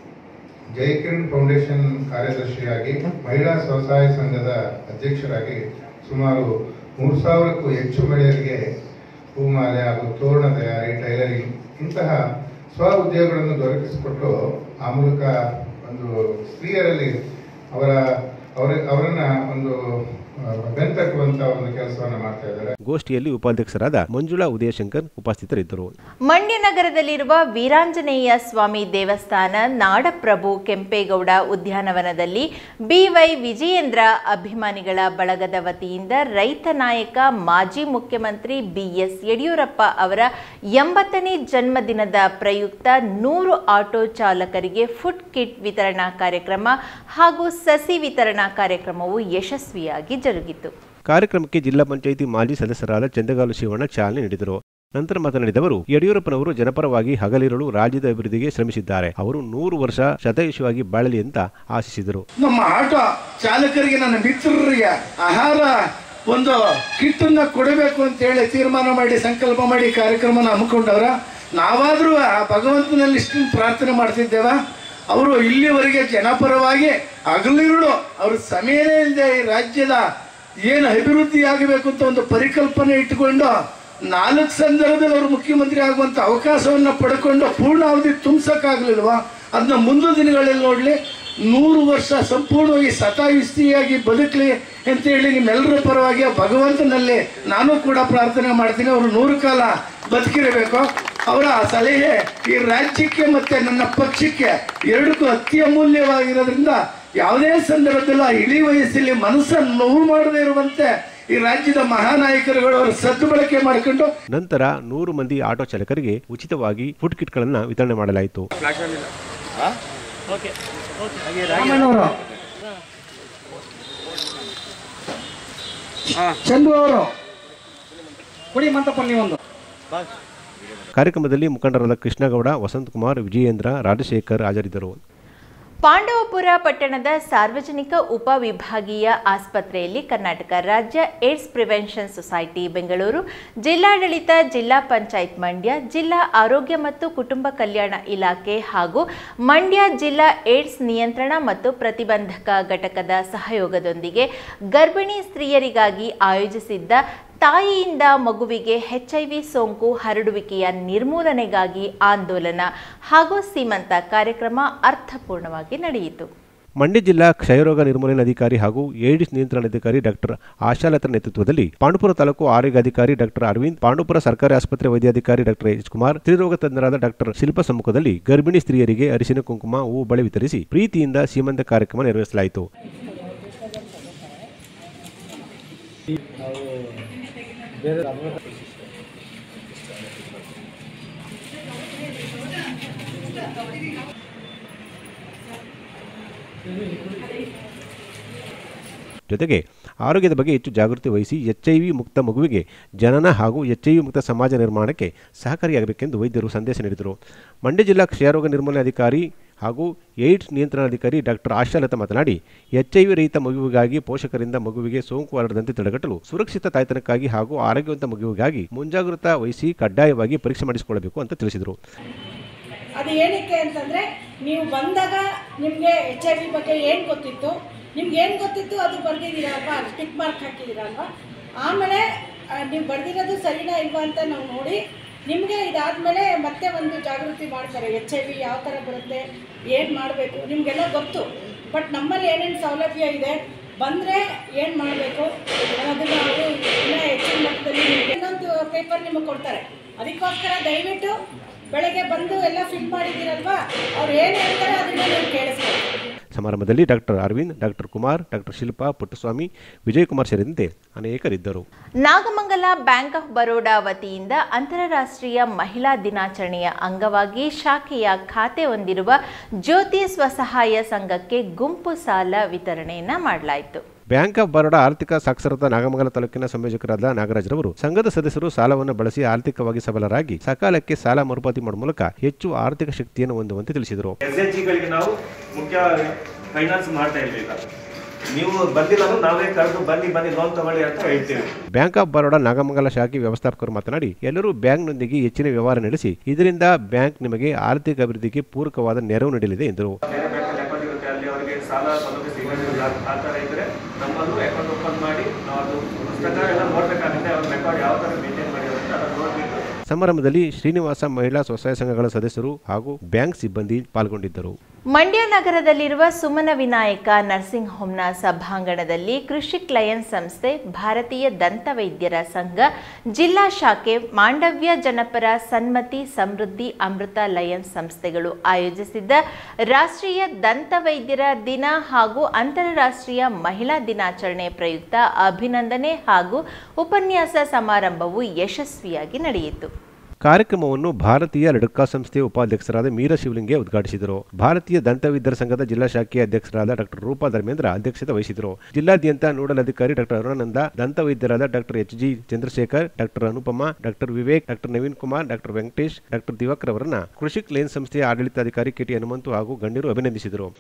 S7: ಜಯಕಿರಣ್ ಫೌಂಡೇಶನ್ ಕಾರ್ಯದರ್ಶಿಯಾಗಿ ಮಹಿಳಾ ಸ್ವಸಹಾಯ ಸಂಘದ ಅಧ್ಯಕ್ಷರಾಗಿ ಸುಮಾರು ಮೂರು ಸಾವಿರಕ್ಕೂ ಹೆಚ್ಚು ಮಹಿಳೆಯರಿಗೆ ಹೂಮಾಲೆ ಹಾಗೂ ತೋರಣ ತಯಾರಿ ಟೈಲರಿಂಗ್ ಇಂತಹ ಸ್ವ ಉದ್ಯೋಗಗಳನ್ನು ದೊರಕಿಸಿಕೊಟ್ಟು ಆ ಮೂಲಕ ಒಂದು ಸ್ತ್ರೀಯರಲ್ಲಿ ಅವರ ಅವರ ಅವರನ್ನ ಒಂದು ಆ, ಬೆಂತಟ್ಟುವಂತ ಒಂದು ಕೆಲಸವನ್ನ ಮಾಡ್ತಾ ಇದ್ದಾರೆ
S4: ಗೋಷ್ಠಿಯಲ್ಲಿ ಉಪಾಧ್ಯಕ್ಷರಾದ ಮಂಜುಳಾ ಉದಯಶಂಕರ್ ಉಪಸ್ಥಿತರಿದ್ದರು
S1: ಮಂಡ್ಯ ನಗರದಲ್ಲಿರುವ ವೀರಾಂಜನೇಯ ಸ್ವಾಮಿ ದೇವಸ್ಥಾನ ನಾಡಪ್ರಭು ಕೆಂಪೇಗೌಡ ಉದ್ಯಾನವನದಲ್ಲಿ ಬಿವೈ ವಿಜಯೇಂದ್ರ ಅಭಿಮಾನಿಗಳ ಬಳಗದ ವತಿಯಿಂದ ರೈತ ನಾಯಕ ಮಾಜಿ ಮುಖ್ಯಮಂತ್ರಿ ಬಿಎಸ್ ಯಡಿಯೂರಪ್ಪ ಅವರ ಎಂಬತ್ತನೇ ಜನ್ಮದಿನದ ಪ್ರಯುಕ್ತ ನೂರು ಆಟೋ ಚಾಲಕರಿಗೆ ಫುಡ್ ಕಿಟ್ ವಿತರಣಾ ಕಾರ್ಯಕ್ರಮ ಹಾಗೂ ಸಸಿ ವಿತರಣಾ ಕಾರ್ಯಕ್ರಮವು ಯಶಸ್ವಿಯಾಗಿ ಜರುಗಿತು
S4: ಕಾರ್ಯಕ್ರಮಕ್ಕೆ ಜಿಲ್ಲಾ ಪಂಚಾಯಿತಿ ಮಾಜಿ ಸದಸ್ಯರಾದ ಚಂದಗಾಲು ಶಿವಣ್ಣ ಚಾಲನೆ ನೀಡಿದರು ನಂತರ ಮಾತನಾಡಿದವರು ಯಡಿಯೂರಪ್ಪನವರು ಜನಪರವಾಗಿ ಹಗಲಿರುಳು ರಾಜ್ಯದ ಅಭಿವೃದ್ಧಿಗೆ ಶ್ರಮಿಸಿದ್ದಾರೆ ಅವರು ನೂರು ವರ್ಷ ಶತಾಯುಷವಾಗಿ ಬಾಳಲಿ ಅಂತ ಆಶಿಸಿದರು
S8: ನಮ್ಮ ಆಟೋ ಚಾಲಕರಿಗೆ ನನ್ನ ಮಿತ್ರರಿಗೆ ಆಹಾರ ಒಂದು ಕಿಟ್ಟನ್ನ ಕೊಡಬೇಕು ಅಂತ ಹೇಳಿ ತೀರ್ಮಾನ ಮಾಡಿ ಸಂಕಲ್ಪ ಮಾಡಿ ಕಾರ್ಯಕ್ರಮನ ಹಮ್ಮಿಕೊಂಡವ್ರ ನಾವಾದರೂ ಆ ಭಗವಂತನಲ್ಲಿ ಇಷ್ಟು ಪ್ರಾರ್ಥನೆ ಮಾಡ್ತಿದ್ದೇವ ಅವರು ಇಲ್ಲಿವರೆಗೆ ಜನಪರವಾಗಿ ಹಗಲಿರುಳು ಅವ್ರ ಸಮಯನೇ ಇಲ್ಲದೆ ಈ ರಾಜ್ಯದ ಏನು ಅಭಿವೃದ್ಧಿ ಆಗಬೇಕು ಅಂತ ಒಂದು ಪರಿಕಲ್ಪನೆ ಇಟ್ಟುಕೊಂಡು ನಾಲ್ಕು ಸಂದರ್ಭದಲ್ಲಿ ಅವರು ಮುಖ್ಯಮಂತ್ರಿ ಆಗುವಂತ ಅವಕಾಶವನ್ನ ಪಡ್ಕೊಂಡು ಪೂರ್ಣಾವಧಿ ತುಂಬಿಸಕ್ಕಾಗ್ಲಿಲ್ವಾ ಅದನ್ನ ಮುಂದಿನ ದಿನಗಳಲ್ಲಿ ನೋಡ್ಲಿ ನೂರು ವರ್ಷ ಸಂಪೂರ್ಣವಾಗಿ ಶತಾಯುಸ್ತಿಯಾಗಿ ಬದುಕಲಿ ಅಂತೇಳಿ ನಿಮ್ಮೆಲ್ಲರ ಪರವಾಗಿ ಆ ಭಗವಂತನಲ್ಲಿ ನಾನು ಕೂಡ ಪ್ರಾರ್ಥನೆ ಮಾಡ್ತೀನಿ ಅವರು ನೂರು ಕಾಲ ಬದುಕಿರಬೇಕು ಅವರ ಸಲಹೆ ಈ ರಾಜ್ಯಕ್ಕೆ ಮತ್ತೆ ನನ್ನ ಪಕ್ಷಕ್ಕೆ ಎರಡಕ್ಕೂ ಅತಿ ಅಮೂಲ್ಯವಾಗಿರೋದ್ರಿಂದ ಯಾವುದೇ ಸಂದರ್ಭದಲ್ಲೂ ಆ ಇಳಿ ವಯಸ್ಸಲ್ಲಿ ಮನಸ್ಸನ್ನು ನೋವು ಮಾಡದೇ ಇರುವಂತೆ ಈ ರಾಜ್ಯದ ಮಹಾನಾಯಕರುಗಳು ಅವರ ಸದ್ಬಳಕೆ ಮಾಡಿಕೊಂಡು
S4: ನಂತರ ನೂರು ಮಂದಿ ಆಟೋ ಚಾಲಕರಿಗೆ ಉಚಿತವಾಗಿ ಫುಡ್ ಕಿಟ್ಗಳನ್ನು ವಿತರಣೆ ಮಾಡಲಾಯಿತು
S8: ರಾಮಣ್ಣವರು ಚಂದು ಅವರು ಕೊಡಿ ಮಂತಪ್ಪ ನೀವೊಂದು
S4: ಕಾರ್ಯಕ್ರಮದಲ್ಲಿ ಮುಖಂಡರಾದ ಕೃಷ್ಣಗೌಡ ವಸಂತಕುಮಾರ್ ವಿಜಯೇಂದ್ರ ರಾಜಶೇಖರ್ ಹಾಜರಿದ್ದರು
S1: ಪಾಂಡವಪುರ ಪಟ್ಟಣದ ಸಾರ್ವಜನಿಕ ಉಪವಿಭಾಗೀಯ ಆಸ್ಪತ್ರೆಯಲ್ಲಿ ಕರ್ನಾಟಕ ರಾಜ್ಯ ಏಡ್ಸ್ ಪ್ರಿವೆನ್ಷನ್ ಸೊಸೈಟಿ ಬೆಂಗಳೂರು ಜಿಲ್ಲಾಡಳಿತ ಜಿಲ್ಲಾ ಪಂಚಾಯತ್ ಮಂಡ್ಯ ಜಿಲ್ಲಾ ಆರೋಗ್ಯ ಮತ್ತು ಕುಟುಂಬ ಕಲ್ಯಾಣ ಇಲಾಖೆ ಹಾಗೂ ಮಂಡ್ಯ ಜಿಲ್ಲಾ ಏಡ್ಸ್ ನಿಯಂತ್ರಣ ಮತ್ತು ಪ್ರತಿಬಂಧಕ ಘಟಕದ ಸಹಯೋಗದೊಂದಿಗೆ ಗರ್ಭಿಣಿ ಸ್ತ್ರೀಯರಿಗಾಗಿ ಆಯೋಜಿಸಿದ್ದ ತಾಯಿಯಿಂದ ಮಗುವಿಗೆ ಎಚ್ಐವಿ ಸೋಂಕು ಹರಡುವಿಕೆಯ ನಿರ್ಮೂಲನೆಗಾಗಿ ಆಂದೋಲನ ಹಾಗೂ ಸೀಮಂತ ಕಾರ್ಯಕ್ರಮ ಅರ್ಥಪೂರ್ಣವಾಗಿ ನಡೆಯಿತು
S4: ಮಂಡ್ಯ ಜಿಲ್ಲಾ ಕ್ಷಯರೋಗ ನಿರ್ಮೂಲನಾಧಿಕಾರಿ ಹಾಗೂ ಏಡಿಸ್ ನಿಯಂತ್ರಣಾಧಿಕಾರಿ ಡಾಕ್ಟರ್ ಆಶಾಲತಾ ನೇತೃತ್ವದಲ್ಲಿ ಪಾಂಡುಪುರ ತಾಲೂಕು ಆರೋಗ್ಯಾಧಿಕಾರಿ ಡಾಕ್ಟರ್ ಅರವಿಂದ್ ಪಾಂಡುಪುರ ಸರ್ಕಾರಿ ಆಸ್ಪತ್ರೆ ವೈದ್ಯಾಧಿಕಾರಿ ಡಾಕ್ಟರ್ ಎಚ್ ಕುಮಾರ್ ಸ್ತ್ರೀರೋಗ ತಜ್ಞರಾದ ಡಾಕ್ಟರ್ ಶಿಲ್ಪ ಸಮ್ಮುಖದಲ್ಲಿ ಗರ್ಭಿಣಿ ಸ್ತ್ರೀಯರಿಗೆ ಅರಿಶಿನ ಕುಂಕುಮ ಹೂವು ಬಳೆ ವಿತರಿಸಿ ಪ್ರೀತಿಯಿಂದ ಸೀಮಂತ ಕಾರ್ಯಕ್ರಮ ನಿರ್ವಹಿಸಲಾಯಿತು ಜೊತೆಗೆ ಆರೋಗ್ಯದ ಬಗ್ಗೆ ಹೆಚ್ಚು ಜಾಗೃತಿ ವಹಿಸಿ ಎಚ್ಐವಿ ಮುಕ್ತ ಮಗುವಿಗೆ ಜನನ ಹಾಗೂ ಎಚ್ಐವಿ ಮುಕ್ತ ಸಮಾಜ ನಿರ್ಮಾಣಕ್ಕೆ ಸಹಕಾರಿಯಾಗಬೇಕೆಂದು ವೈದ್ಯರು ಸಂದೇಶ ನೀಡಿದರು ಮಂಡ್ಯ ಜಿಲ್ಲಾ ಕ್ಷಯರೋಗ ನಿರ್ಮೂಲನಾಧಿಕಾರಿ ಹಾಗೂ ಏಡ್ಸ್ ನಿಯಂತ್ರಣಾಧಿಕಾರಿ ಡಾಕ್ಟರ್ ಆಶಾಲತಾ ಮಾತನಾಡಿ ಎಚ್ಐವಿ ರಹಿತ ಮಗುವಿಗಾಗಿ ಪೋಷಕರಿಂದ ಮಗುವಿಗೆ ಸೋಂಕು ಹರಡದಂತೆ ತಡೆಗಟ್ಟಲು ಸುರಕ್ಷಿತ ತಾಯ್ತನಕ್ಕಾಗಿ ಹಾಗೂ ಆರೋಗ್ಯವಂತ ಮಗುವಿಗಾಗಿ ಮುಂಜಾಗ್ರತಾ ವಹಿಸಿ ಕಡ್ಡಾಯವಾಗಿ ಪರೀಕ್ಷೆ ಮಾಡಿಸಿಕೊಳ್ಳಬೇಕು ಅಂತ ತಿಳಿಸಿದರು
S9: ಅದು ಏನಕ್ಕೆ ಅಂತಂದರೆ ನೀವು ಬಂದಾಗ ನಿಮಗೆ ಎಚ್ ಐ ವಿ ಬಗ್ಗೆ ಏನು ಗೊತ್ತಿತ್ತು ನಿಮ್ಗೆ ಏನು ಗೊತ್ತಿತ್ತು ಅದು ಬರ್ದಿದ್ದೀರಾ ಅಲ್ವಾ ಟಿಕ್ ಮಾರ್ಕ್ ಹಾಕಿದ್ದೀರಾ ಅಲ್ವಾ ಆಮೇಲೆ ಆ, ನೀವು ಬರ್ದಿರೋದು ಸರಿನಾ ಇಲ್ವಾ ಅಂತ ನಾವು ನೋಡಿ ನಿಮಗೆ ಇದಾದಮೇಲೆ ಮತ್ತೆ ಒಂದು ಜಾಗೃತಿ ಮಾಡ್ತಾರೆ ಎಚ್ ಐ ವಿ ಯಾವ ಥರ ಬರುತ್ತೆ ಏನು ಮಾಡಬೇಕು ನಿಮಗೆಲ್ಲ ಗೊತ್ತು ಬಟ್ ನಮ್ಮಲ್ಲಿ ಏನೇನು ಸೌಲಭ್ಯ ಇದೆ ಬಂದರೆ ಏನು ಮಾಡಬೇಕು ಅದನ್ನು ಅವರು ಇನ್ನೂ ಹೆಚ್ಚಿನ ಮಟ್ಟದಲ್ಲಿ ನಿಮ್ಗೆ ಇನ್ನೊಂದು ಪೇಪರ್ ನಿಮಗೆ ಕೊಡ್ತಾರೆ ಅದಕ್ಕೋಸ್ಕರ ದಯವಿಟ್ಟು ಬೆಳಗ್ಗೆ ಬಂದು ಎಲ್ಲ ಫಿಲ್ ಮಾಡಿದ್ದೀರಲ್ವಾ ಅವ್ರು ಏನು ಹೇಳ್ತಾರೆ ಅದನ್ನ ನೀವು ಕೇಳಿಸ್ಬೇಕು
S4: ಸಮಾರಂಭದಲ್ಲಿ doctor Aravind doctor Kumar doctor Shilpa Puttaswamy Vijayakumar ಸೇರಿದಂತೆ ಅನೇಕರಿದ್ದರು
S1: ನಾಗಮಂಗಲ ಬ್ಯಾಂಕ್ ಆಫ್ ಬರೋಡಾ ವತಿಯಿಂದ ಅಂತಾರಾಷ್ಟ್ರೀಯ ಮಹಿಳಾ ದಿನಾಚರಣೆಯ ಅಂಗವಾಗಿ ಶಾಖೆಯ ಖಾತೆ ಹೊಂದಿರುವ ಜ್ಯೋತಿ ಸ್ವಸಹಾಯ ಸಂಘಕ್ಕೆ ಗುಂಪು ಸಾಲ ವಿತರಣೆಯನ್ನ ಮಾಡಲಾಯಿತು
S4: ಬ್ಯಾಂಕ್ ಆಫ್ ಬರೋಡಾ ಆರ್ಥಿಕ ಸಾಕ್ಷರತಾ ನಾಗಮಂಗಲ ತಾಲೂಕಿನ ಸಂಯೋಜಕರಾದ ನಾಗರಾಜ್ರವರು ಸಂಘದ ಸದಸ್ಯರು ಸಾಲವನ್ನು ಬಳಸಿ ಆರ್ಥಿಕವಾಗಿ ಸಬಲರಾಗಿ ಸಕಾಲಕ್ಕೆ ಸಾಲ ಮರುಪಾವತಿ ಮಾಡುವ ಮೂಲಕ ಹೆಚ್ಚು ಆರ್ಥಿಕ ಶಕ್ತಿಯನ್ನು ಹೊಂದುವಂತೆ ತಿಳಿಸಿದರು
S10: ಎಸ್ ಎಚ್ ಜಿಗಳಿಗೆ ನಾವು ಮುಖ್ಯ ಫೈನಾನ್ಸ್ ಮಾಡ್ತಾ ಇರಲಿಲ್ಲ ನೀವು ಬಂದಿಲ್ಲ ಅಂದ್ರೆ ನಾವೇ ಕರೆದು ಬನ್ನಿ ಬನ್ನಿ ಲೋನ್ ತಗೊಳ್ಳಿ ಅಂತ ಹೇಳ್ತೀವಿ
S4: ಬ್ಯಾಂಕ್ ಆಫ್ ಬರೋಡಾ ನಾಗಮಂಗಲ ಶಾಖೆ ವ್ಯವಸ್ಥಾಪಕರು ಮಾತನಾಡಿ ಎಲ್ಲರೂ ಬ್ಯಾಂಕ್ನೊಂದಿಗೆ ಹೆಚ್ಚಿನ ವ್ಯವಹಾರ ನಡೆಸಿ ಇದರಿಂದ ಬ್ಯಾಂಕ್ ನಿಮಗೆ ಆರ್ಥಿಕ ಅಭಿವೃದ್ಧಿಗೆ ಪೂರಕವಾದ ನೆರವು ನೀಡಲಿದೆ ಎಂದರು
S10: ಬೇರೆ ಬ್ಯಾಂಕಲ್ಲಿ ಅಕೌಂಟ್ ಇರುತ್ತೆ ಅಲ್ಲಿ ಅವರಿಗೆ ಸಾಲ ಸೌಲಭ್ಯ ಸಿಗೋದಿಲ್ಲ ಆ ಥರ ಇದ್ರೆ ನಮ್ಮಲ್ಲೂ ಅಕೌಂಟ್ ಓಪನ್ ಮಾಡಿ ನಾವು ಅದು ಪುಸ್ತಕ ಎಲ್ಲ ನೋಡ್ಬೇಕಾಗುತ್ತೆ ಅವ್ರ ರೆಕಾರ್ಡ್ ಯಾವ ಥರ ಮೇಂಟೈನ್ ಮಾಡಿರುತ್ತೆ ಅದನ್ನು ನೋಡ್ಬಿಟ್ಟು
S4: ಸಮಾರಂಭದಲ್ಲಿ ಶ್ರೀನಿವಾಸ ಮಹಿಳಾ ಸ್ವಸಹಾಯ ಸಂಘಗಳ ಸದಸ್ಯರು ಹಾಗೂ ಬ್ಯಾಂಕ್ ಸಿಬ್ಬಂದಿ ಪಾಲ್ಗೊಂಡಿದ್ದರು
S1: ಮಂಡ್ಯ ನಗರದಲ್ಲಿರುವ ಸುಮನ ವಿನಾಯಕ ನರ್ಸಿಂಗ್ ಹೋಮ್ನ ಸಭಾಂಗಣದಲ್ಲಿ ಕೃಷಿಕ್ ಲಯನ್ಸ್ ಸಂಸ್ಥೆ ಭಾರತೀಯ ದಂತವೈದ್ಯರ ಸಂಘ ಜಿಲ್ಲಾ ಶಾಖೆ ಮಾಂಡವ್ಯ ಜನಪರ ಸನ್ಮತಿ ಸಮೃದ್ಧಿ ಅಮೃತ ಲಯನ್ಸ್ ಸಂಸ್ಥೆಗಳು ಆಯೋಜಿಸಿದ್ದ ರಾಷ್ಟ್ರೀಯ ದಂತವೈದ್ಯರ ದಿನ ಹಾಗೂ ಅಂತಾರಾಷ್ಟ್ರೀಯ ಮಹಿಳಾ ದಿನಾಚರಣೆ ಪ್ರಯುಕ್ತ ಅಭಿನಂದನೆ ಹಾಗೂ ಉಪನ್ಯಾಸ ಸಮಾರಂಭವು ಯಶಸ್ವಿಯಾಗಿ ನಡೆಯಿತು
S4: ಕಾರ್ಯಕ್ರಮವನ್ನು ಭಾರತೀಯ ಲಡಕ್ಕಾ ಸಂಸ್ಥೆಯ ಉಪಾಧ್ಯಕ್ಷರಾದ ಮೀರಾ ಶಿವಲಿಂಗೆ ಉದ್ಘಾಟಿಸಿದರು ಭಾರತೀಯ ದಂತವೈದ್ಯರ ಸಂಘದ ಜಿಲ್ಲಾ ಶಾಖೆಯ ಅಧ್ಯಕ್ಷರಾದ ಡಾಕ್ಟರ್ ರೂಪಾ ಧರ್ಮೇಂದ್ರ ಅಧ್ಯಕ್ಷತೆ ವಹಿಸಿದರು ಜಿಲ್ಲಾದ್ಯಂತ ನೋಡಲ್ ಅಧಿಕಾರಿ ಡಾಕ್ಟರ್ ಅರುಣಾನಂದ ದಂತವೈದ್ಯರಾದ doctor H G Chandrashekar doctor Anupama doctor Vivek doctor Naveen Kumar doctor Venkatesh doctor Diwakar ಅವರನ್ನ ಕೃಷಿಕ್ ಲೇನ್ ಸಂಸ್ಥೆಯ ಆಡಳಿತಾಧಿಕಾರಿ ಕೆಟಿ ಹನುಮಂತು ಹಾಗೂ ಗಣ್ಯರು ಅಭಿನಂದಿಸಿದರು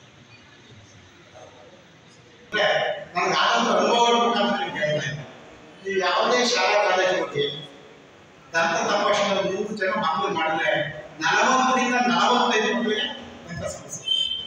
S11: ನನಗಾದಂಥ ಅನುಭವಗಳ ಮುಖಾಂತರ ನಿಮ್ಗೆ ಹೇಳ್ತಾ ಇದ್ದೀನಿ. ನೀವು ಯಾವುದೇ ಶಾಲಾ ಕಾಲೇಜುಗಳಿಗೆ ದಂತ ತಪಾಸಣೆ ನೂರು ಜನ ಮಕ್ಕಳು ಮಾಡಿದ್ರೆ ನಲವತ್ತರಿಂದ ನಲವತ್ತೈದು ಮಕ್ಕಳಿಗೆ ದಂತ ಸಮಸ್ಯೆ